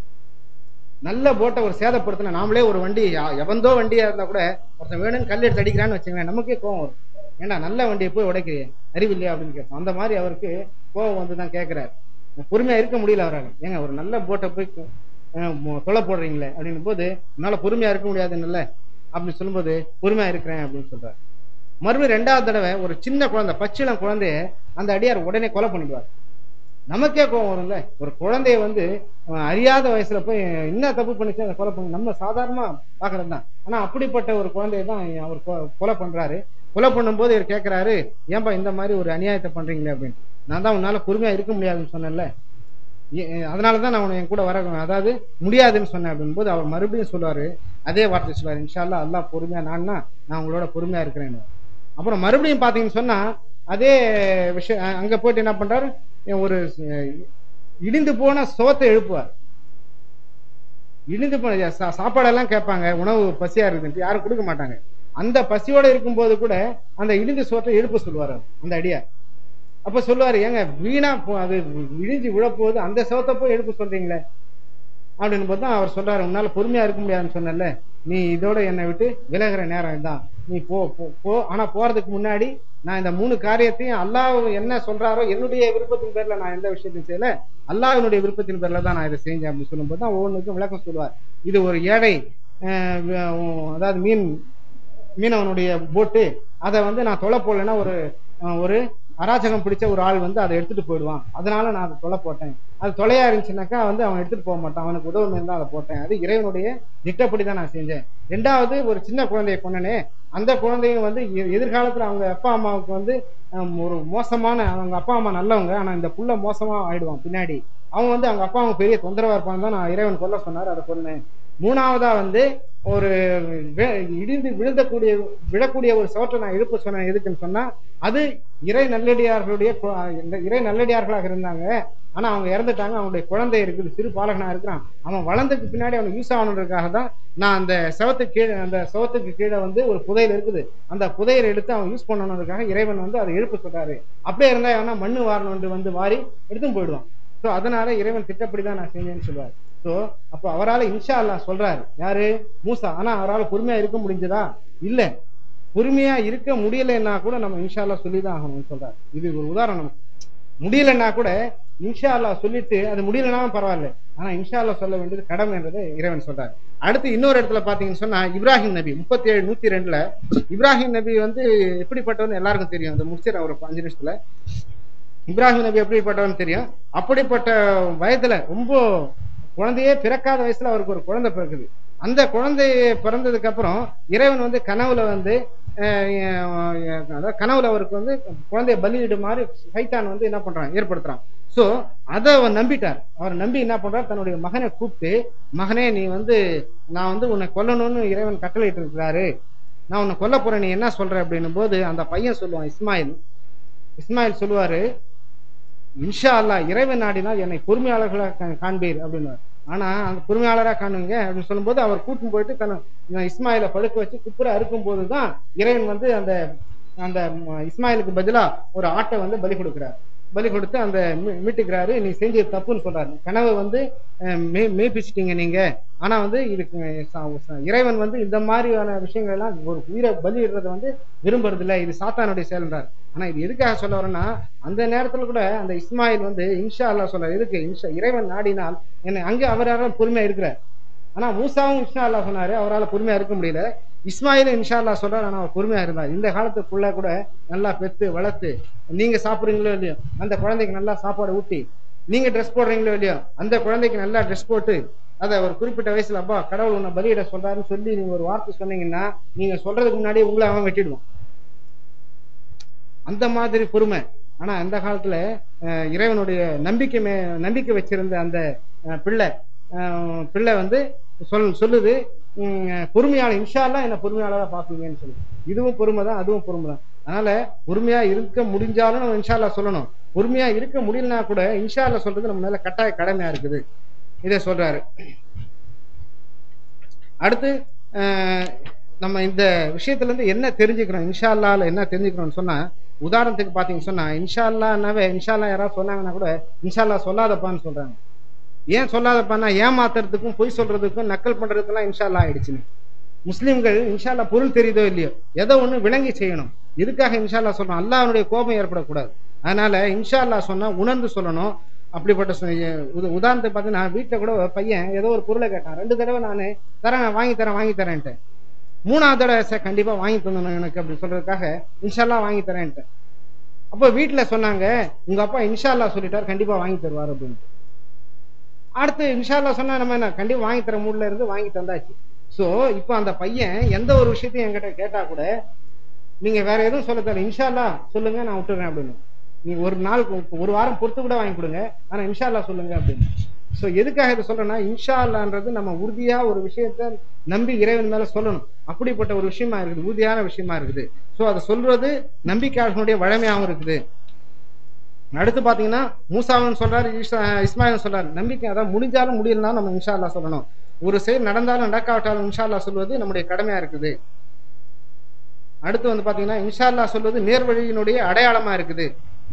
நல்ல போட்டை ஒரு சேதப்படுத்தின நாமளே ஒரு வண்டி யா- எவந்தோ வண்டியா இருந்தா கூட ஒருத்தன் வேணும்னு கல் எடுத்து அடிக்கிறான்னு வச்சுங்களேன் நமக்கே கோவம் வரும் ஏண்டா நல்ல வண்டியை போய் உடைக்கிறியே அறிவில்லையா அப்படின்னு கேட்போம் அந்த மாதிரி அவருக்கு கோவம் வந்து தான் கேட்கிறாரு பொறுமையா இருக்க முடியல அவரால் ஏங்க ஒரு நல்ல போட்டை போய் அஹ், மொ- தொலை போடுறீங்களே அப்படின்னும் போது என்னால பொறுமையா இருக்க முடியாதுன்னு அப்படின்னு சொல்லும்போது பொறுமையா இருக்கிறேன் அப்படின்னு சொல்றாரு மறுபடியும் ரெண்டாவது தடவை ஒரு சின்ன குழந்தை பச்சிளம் குழந்தைய அந்த அடியார் உடனே கொலை பண்ணிடுவார் நமக்கே கோவம் வரும்ல ஒரு குழந்தைய வந்து அவன் அறியாத வயசுல போய் என்ன தப்பு பண்ணிச்சு அதை கொலை பண்ணி நம்ம சாதாரணமா பாக்குறது தான் ஆனா அப்படிப்பட்ட ஒரு குழந்தைய தான் அவர் கொ- கொலை பண்றாரு கொலை பண்ணும்போது இவர் கேட்கிறாரு ஏன்பா இந்த மாதிரி ஒரு அநியாயத்தை பண்றீங்களே அப்படின்னு நான் தான் உன்னால பொறுமையா இருக்க முடியாதுன்னு சொன்னேன்ல ஏ- அதனால தான் நான் உன்னை என் கூட வர அதாவது முடியாதுன்னு சொன்னேன் அப்படின் போது அவர் மறுபடியும் சொல்லுவாரு அதே வார்த்தை சொல்லுவார் இன்ஷால்லா அல்லாஹ் பொறுமையா நான்னா நான் உங்களோட பொறுமையா இருக்கிறேன்னு அப்புறம் மறுபடியும் பாத்தீங்கன்னு சொன்னா அதே விஷயம் அ- அங்க போயிட்டு என்ன பண்றாரு ஒரு அஹ், இடிந்து போன சோத்தை எழுப்புவார் இடிந்து போன சா- சாப்பாடெல்லாம் கேட்பாங்க உணவு பசியா இருக்குதுன்ட்டு யாரும் கொடுக்க மாட்டாங்க அந்த பசியோட இருக்கும்போது கூட அந்த இடிந்து சோற்றை எழுப்ப சொல்லுவார் அவர், அந்த அடியார் அப்ப சொல்லுவாரு ஏங்க வீணா போ- அது இடிஞ்சு விழப்போகுது அந்த சோத்தை போய் எழுப்ப சொல்றீங்களே அப்படின்னு போது தான் அவர் சொல்றாரு உன்னால பொறுமையா இருக்க முடியாதுன்னு சொன்னல நீ இதோட என்னை விட்டு விலகுற நேரம் இதான் நீ போ போ, போ ஆனா போறதுக்கு முன்னாடி நான் இந்த மூணு காரியத்தையும் அல்லாஹ் என்ன சொல்றாரோ என்னுடைய விருப்பத்தின் பேர்ல நான் எந்த விஷயத்தையும் செய்யல அல்லாஹ்வினுடைய விருப்பத்தின் பேர்ல தான் நான் இதை செஞ்சேன் அப்படின்னு சொல்லும்போது தான் ஒவ்வொன்றுக்கும் விளக்கம் சொல்லுவார் இது ஒரு ஏழை அஹ், வி- அதாவது மீன் மீனவனுடைய போட்டு அதை வந்து நான் தொலை போடலைன்னா ஒரு அஹ், ஒரு அராஜகம் பிடிச்ச ஒரு ஆள் வந்து அதை எடுத்துட்டு போயிடுவான் அதனால நான் அதை தொலை போட்டேன் அது தொலையா இருந்துச்சுனாக்கா வந்து அவன் எடுத்துட்டு போக மாட்டான் அவனுக்கு உதவும் இருந்தால் அதை போட்டேன் அது இறைவனுடைய திட்டப்படி தான் நான் செஞ்சேன் ரெண்டாவது ஒரு சின்ன குழந்தைய கொன்னனே அந்த குழந்தையும் வந்து எ- எதிர்காலத்துல அவங்க அப்பா அம்மாவுக்கு வந்து ஹம், ஒரு மோசமான அவங்க அப்பா அம்மா நல்லவங்க ஆனா இந்த புள்ள மோசமா ஆயிடுவான் பின்னாடி அவன் வந்து அவங்க அப்பா அவங்க பெரிய தொந்தரவா இருப்பான் தான் நான் இறைவன் கொல்ல சொன்னார் அதை கொன்னேன் மூணாவதா வந்து ஒரு வி- இடிந்து விழுந்தக்கூடிய விழக்கூடிய ஒரு சவற்றை நான் எழுப்ப சொன்னேன் எதுக்குன்னு சொன்னா அது இறை நல்லடியார்களுடைய கு- இந்த இறை நல்லடியார்களாக இருந்தாங்க ஆனா அவங்க இறந்துட்டாங்க அவனுடைய குழந்தை இருக்குது சிறு பாலகனா இருக்கிறான் அவன் வளர்ந்ததுக்கு பின்னாடி அவனுக்கு யூஸ் ஆகணுன்றதுக்காக தான் நான் அந்த செவத்துக்கு கீழே அந்த செவத்துக்கு கீழே வந்து ஒரு புதையல் இருக்குது அந்த புதையலை எடுத்து அவன் யூஸ் பண்ணணுன்றதுக்காக இறைவன் வந்து அதை எழுப்ப சொல்றாரு அப்படியே இருந்தா எவனா மண்ணு வாரணும்னு வந்து வாரி எடுத்தும் போயிடுவான் ஸோ அதனால இறைவன் திட்டப்படி தான் நான் செஞ்சேன்னு சொல்லுவார் ஸோ அப்போ அவரால் இன்ஷா அல்லாஹ் சொல்றாரு யாரு மூசா ஆனா அவரால் பொறுமையா இருக்க முடிஞ்சதா இல்ல பொறுமையா இருக்க முடியலைன்னா கூட நம்ம இன்ஷா அல்லாஹ் சொல்லி தான் ஆகணும்னு சொல்றாரு இது ஒரு உதாரணம் முடியலைன்னா கூட இன்ஷா அல்லாஹ் சொல்லிட்டு அது முடியலனாலும் பரவாயில்ல ஆனா இன்ஷா அல்லாஹ் சொல்ல வேண்டியது கடமைன்றது இறைவன் சொல்றாரு அடுத்து இன்னொரு இடத்துல பாத்தீங்கன்னு சொன்னா இப்ராஹிம் நபி முப்பத்தி ஏழு நூத்தி ரெண்டுல இப்ராஹிம் நபி வந்து எப்படிப்பட்டவன்னு எல்லாருக்கும் தெரியும் அந்த முடிச்சிடறேன் ஒரு அஞ்சு நிமிஷத்துல இப்ராஹிம் நபி எப்படிப்பட்டவன்னு தெரியும் அப்படிப்பட்ட வயதுல ரொம்ப குழந்தையே பிறக்காத வயசுல அவருக்கு ஒரு குழந்தை பிறக்குது அந்த குழந்தை பிறந்ததுக்கு அப்புறம் இறைவன் வந்து கனவுல வந்து அஹ், அஹ், அதாவது கனவுல அவருக்கு வந்து குழந்தைய பலியிடுமாறு சைத்தான் வந்து என்ன பண்றான் ஏற்படுத்துறான் சோ அதை அவர் நம்பிட்டார் அவர் நம்பி என்ன பண்றார் தன்னுடைய மகனை கூப்பிட்டு மகனே நீ வந்து நான் வந்து உன்னை கொல்லணும்னு இறைவன் கட்டளையிட்டு இருக்கிறாரு நான் உன்னை கொல்ல போறேன் நீ என்ன சொல்ற அப்படின்னும் போது அந்த பையன் சொல்லுவான் இஸ்மாயில் இஸ்மாயில் சொல்லுவாரு இன்ஷா அல்லாஹ் இறைவன் நாடினால் என்னை பொறுமையாளர்களாக கா- காண்பீர் அப்படின்னு ஆனா அந்த பொறுமையாளராக காணுங்க அப்படின்னு சொல்லும்போது அவர் கூட்டின்னு போயிட்டு தன் இஸ்மாயிலை படுக்க வச்சு குப்புற அறுக்கும் போது தான் இறைவன் வந்து அந்த அந்த ம- இஸ்மாயிலுக்கு பதிலா ஒரு ஆட்டை வந்து பலி கொடுக்கிறார் பலி கொடுத்து அந்த மீ- மீட்டுக்கிறாரு நீ செஞ்சது தப்புன்னு சொல்றாரு கனவை வந்து அஹ், மே மேய்ப்பிச்சிட்டீங்க நீங்க ஆனா வந்து இதுக்கு ச- ச- இறைவன் வந்து இந்த மாதிரியான விஷயங்கள் எல்லாம் ஒரு உயிரை பலியிடுறத வந்து விரும்புறது இல்ல இது சாத்தானுடைய செயல்ன்றார் ஆனா இது எதுக்காக சொல்ல வரேன்னா அந்த நேரத்துல கூட அந்த இஸ்மாயில் வந்து இன்ஷா அல்லாஹ் சொல்றாரு எதுக்கு இன்ஷா இறைவன் நாடினால் என்ன அங்க அவரால் பொறுமையா இருக்கிறார் ஆனா மூசாவும் இன்ஷா அல்லாஹ் சொன்னாரு அவரால் பொறுமையா இருக்க முடியல இஸ்மாயிலும் இன்ஷா அல்லாஹ் சொல்றாரு ஆனா அவர் பொறுமையா இருந்தார் இந்த காலத்துக்குள்ள கூட நல்லா பெத்து வளர்த்து நீங்க சாப்பிடுறீங்களோ இல்லையோ அந்த குழந்தைக்கு நல்லா சாப்பாடு ஊட்டி நீங்க ட்ரெஸ் போடுறீங்களோ இல்லையோ அந்த குழந்தைக்கு நல்லா ட்ரெஸ் போட்டு அதை ஒரு குறிப்பிட்ட வயசுல அப்பா கடவுள் உன்னை பலியிட சொல்றாருன்னு சொல்லி நீங்க ஒரு வார்த்தை சொன்னீங்கன்னா நீங்க சொல்றதுக்கு முன்னாடியே உங்களை அவன் வெட்டிடுவான் அந்த மாதிரி பொறுமை ஆனா அந்த காலத்துல அஹ், இறைவனுடைய நம்பிக்கை மே நம்பிக்கை வச்சிருந்த அந்த அஹ், பிள்ளை அஹ், பிள்ளை வந்து சொல் சொல்லுது உம், பொறுமையாளர் இன்ஷால்லா என்ன பொறுமையாளராக பார்ப்பீங்கன்னு சொல்லுது இதுவும் பொறுமை தான் அதுவும் பொறுமை தான் அதனால பொறுமையா இருக்க முடிஞ்சாலும் நம்ம இன்ஷால்லா சொல்லணும் பொறுமையா இருக்க முடியலனா கூட இன்ஷால்லா சொல்றது நம்ம மேல கட்டாய கடமையா இருக்குது இதை சொல்றாரு அடுத்து அஹ், நம்ம இந்த விஷயத்துல இருந்து என்ன தெரிஞ்சுக்கிறோம் இன்ஷா அல்லாஹ்ல என்ன தெரிஞ்சுக்கிறோம்னு சொன்னா உதாரணத்துக்கு பாத்தீங்கன்னு சொன்னா இன்ஷா அல்லாஹ்னாவே இன்ஷா அல்லாஹ் யாராவது சொன்னாங்கன்னா கூட இன்ஷா அல்லாஹ் சொல்லாதப்பான்னு சொல்றாங்க ஏன் சொல்லாதப்பான்னா ஏமாத்துறதுக்கும் பொய் சொல்றதுக்கும் நக்கல் பண்றதுக்கெல்லாம் இன்ஷா அல்லாஹ் ஆயிடுச்சுன்னு முஸ்லிம்கள் இன்ஷா அல்லாஹ் பொருள் தெரியுதோ இல்லையோ ஏதோ ஒண்ணு விளங்கி செய்யணும் எதுக்காக இன்ஷா அல்லாஹ் சொல்றோம் அல்லாஹ்வுடைய கோபம் ஏற்படக்கூடாது அதனால இன்ஷா அல்லாஹ் சொன்னா உணர்ந்து சொல்லணும் அப்படிப்பட்ட சு- உத- உதாரணத்துக்கு பார்த்தீங்கன்னா வீட்டில் கூட ஒரு பையன் ஏதோ ஒரு பொருளை கேட்டான் ரெண்டு தடவை நான் தரேன் வாங்கி தரேன் வாங்கி தரேன்ட்டு மூணாவது தடவை சார் கண்டிப்பா வாங்கி தந்தணும் எனக்கு அப்படி சொல்றதுக்காக இன்ஷால்லா வாங்கி தரேன்ட்டு அப்போ வீட்டில் சொன்னாங்க உங்க அப்பா இன்ஷால்லா சொல்லிட்டார் கண்டிப்பா வாங்கி தருவார் அப்படின்ட்டு அடுத்து இன்ஷால்லா சொன்னா நம்ம என்ன கண்டிப்பா வாங்கி தர மூட்ல இருந்து வாங்கி தந்தாச்சு சோ இப்போ அந்த பையன் எந்த ஒரு விஷயத்தையும் என்கிட்ட கேட்டா கூட நீங்க வேற எதுவும் சொல்ல தேவை இன்ஷால்லா சொல்லுங்க நான் விட்டுறேன் அப்படின்னு நீங்க ஒரு நாள் கு- ஒரு வாரம் பொறுத்து கூட வாங்கி கொடுங்க ஆனா இன்ஷால்லா சொல்லுங்க அப்படின்னு சோ எதுக்காக இதை சொல்றேன்னா இன்ஷா அல்லான்றது நம்ம உறுதியா ஒரு விஷயத்த நம்பி இறைவன் மேல சொல்லணும் அப்படிப்பட்ட ஒரு விஷயமா இருக்குது உறுதியான விஷயமா இருக்குது சோ அதை சொல்றது நம்பிக்கையாளர்களுடைய வழமையாகவும் இருக்குது அடுத்து பாத்தீங்கன்னா மூசாவன் சொல்றாரு ஈசா இஸ்மாயில் சொல்றாரு நம்பிக்கை அதான் முடிஞ்சாலும் முடியலனாலும் நம்ம இன்ஷா அல்லாஹ் சொல்லணும் ஒரு செயல் நடந்தாலும் நடக்காவிட்டாலும் இன்ஷா அல்லாஹ் சொல்வது நம்முடைய கடமையா இருக்குது அடுத்து வந்து பாத்தீங்கன்னா இன்ஷா அல்லாஹ் சொல்வது நேர்வழியினுடைய அடையாளமா இருக்குது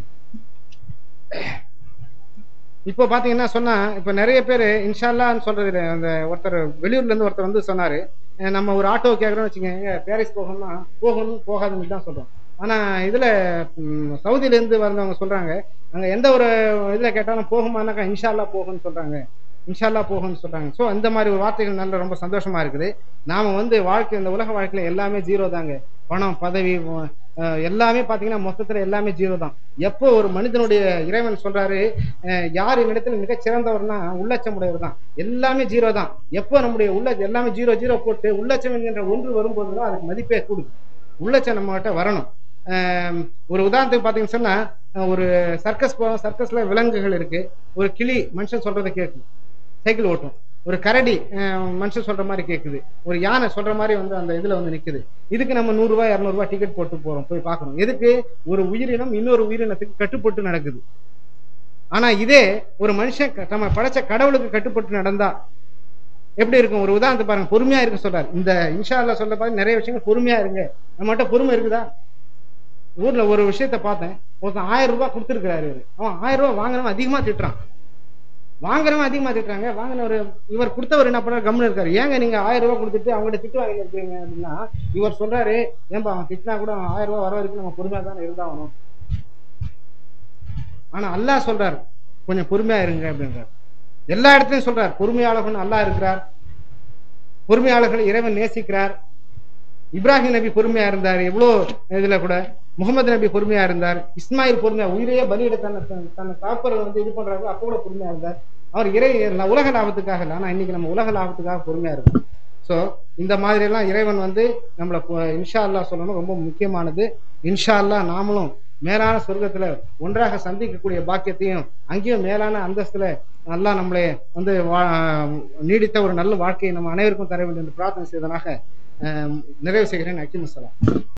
இப்போ பாத்தீங்கன்னா சொன்னா இப்ப நிறைய பேர் இன்ஷால்லான்னு சொல்றது இல்ல. அந்த ஒருத்தர் வெளியூர்ல இருந்து ஒருத்தர் வந்து சொன்னாரு அஹ் நம்ம ஒரு ஆட்டோ கேட்கறோம்னு வச்சுக்கோங்க பாரிஸ் போகணும்னா போகணும் போகாதுன்னு தான் சொல்றோம் ஆனா இதுல ம், சவுதியில இருந்து வந்தவங்க சொல்றாங்க அங்க எந்த ஒரு இதுல கேட்டாலும் போகுமானாக்கா இன்ஷால்லா போகும்னு சொல்றாங்க இன்ஷால்லா போகும்னு சொல்றாங்க ஸோ அந்த மாதிரி ஒரு வார்த்தைகள் நல்ல ரொம்ப சந்தோஷமா இருக்குது நாம வந்து வாழ்க்கை இந்த உலக வாழ்க்கையில எல்லாமே ஜீரோ தாங்க பணம் பதவி அஹ், எல்லாமே பாத்தீங்கன்னா மொத்தத்துல எல்லாமே ஜீரோ தான் எப்போ ஒரு மனிதனுடைய இறைவன் சொல்றாரு அஹ், யார் என்னிடத்துல மிகச் சிறந்தவர்னா உள்ளச்சம் உடையவர் தான் எல்லாமே ஜீரோ தான் எப்போ நம்முடைய உள்ள எல்லாமே ஜீரோ ஜீரோ போட்டு உள்ளச்சம் என்கின்ற ஒன்று வரும்போது தான் அதுக்கு மதிப்பே கூடுது உள்ளச்சம் நம்ம கிட்ட வரணும் அஹ், ஒரு உதாரணத்துக்கு பாத்தீங்கன்னு சொன்னா அஹ், ஒரு சர்க்கஸ் போவோம் சர்க்கஸ்ல விலங்குகள் இருக்கு ஒரு கிளி மனுஷன் சொல்றதை கேட்கும் சைக்கிள் ஓட்டும் ஒரு கரடி அஹ், மனுஷன் சொல்ற மாதிரி கேக்குது ஒரு யானை சொல்ற மாதிரி வந்து அந்த இதுல வந்து நிக்குது இதுக்கு நம்ம நூறு ரூபாய் இருநூறு ரூபாய் டிக்கெட் போட்டு போறோம் போய் பார்க்கணும் எதுக்கு ஒரு உயிரினம் இன்னொரு உயிரினத்துக்கு கட்டுப்பட்டு நடக்குது ஆனா இதே ஒரு மனுஷன் க- நம்ம படைச்ச கடவுளுக்கு கட்டுப்பட்டு நடந்தா எப்படி இருக்கும் ஒரு உதாரணத்தை பாருங்க பொறுமையா இருக்க சொல்றாரு இந்த இன்ஷா அல்லாஹ் சொல்ல பாரு நிறைய விஷயங்கள் பொறுமையா இருங்க நம்மகிட்ட பொறுமை இருக்குதா ஊர்ல ஒரு விஷயத்த பார்த்தேன் ஒருத்தன் ஆயிரம் ரூபாய் கொடுத்துருக்காரு அவன் ஆயிரம் ரூபாய் வாங்குறவன் அதிகமா திட்டுறான் வாங்குறவன் அதிகமா திட்டுறாங்க வாங்கினவர் இவர் கொடுத்தவர் என்ன பண்றாரு கம்முன்னு இருக்காரு ஏங்க நீங்க ஆயிரம் ரூபாய் கொடுத்துட்டு அவங்ககிட்ட திட்டு வாங்கி இருக்கீங்க அப்படின்னா இவர் சொல்றாரு ஏன்பா அவன் திட்டினா கூட அவன் ஆயிரம் ரூபாய் வர வரைக்கும் நம்ம பொறுமையா தானே இருந்தாகணும் ஆனா அல்லாஹ் சொல்றாரு கொஞ்சம் பொறுமையா இருங்க அப்படின்றார் எல்லா இடத்துலயும் சொல்றார் பொறுமையாளர்கள் அல்லாஹ் இருக்கிறார் பொறுமையாளர்களை இறைவன் நேசிக்கிறார் இப்ராஹிம் நபி பொறுமையா இருந்தார் எவ்வளோ இதுல கூட முகமது நபி பொறுமையா இருந்தார் இஸ்மாயில் பொறுமையா உயிரையே பலியிட தன்னை தன்- தன்னை காப்பர்கள் வந்து இது பண்றாரு அப்போ கூட பொறுமையா இருந்தார் அவர் இறை உலக லாபத்துக்காக இல்லை ஆனா இன்னைக்கு நம்ம உலக லாபத்துக்காக பொறுமையா இருக்கும் ஸோ இந்த மாதிரி எல்லாம் இறைவன் வந்து நம்மளை பொ- இன்ஷா அல்லாஹ் சொல்லணும் ரொம்ப முக்கியமானது இன்ஷா அல்லாஹ் நாமளும் மேலான சொர்க்கத்துல ஒன்றாக சந்திக்கக்கூடிய பாக்கியத்தையும் அங்கேயும் மேலான அந்தஸ்துல அல்லாஹ் நம்மளை வந்து வா- நீடித்த ஒரு நல்ல வாழ்க்கையை நம்ம அனைவருக்கும் தர வேண்டும் என்று பிரார்த்தனை செய்தனாக அஹ், நிறைவு செய்கிறேன் அக்கிம் அஸ்ஸலாம்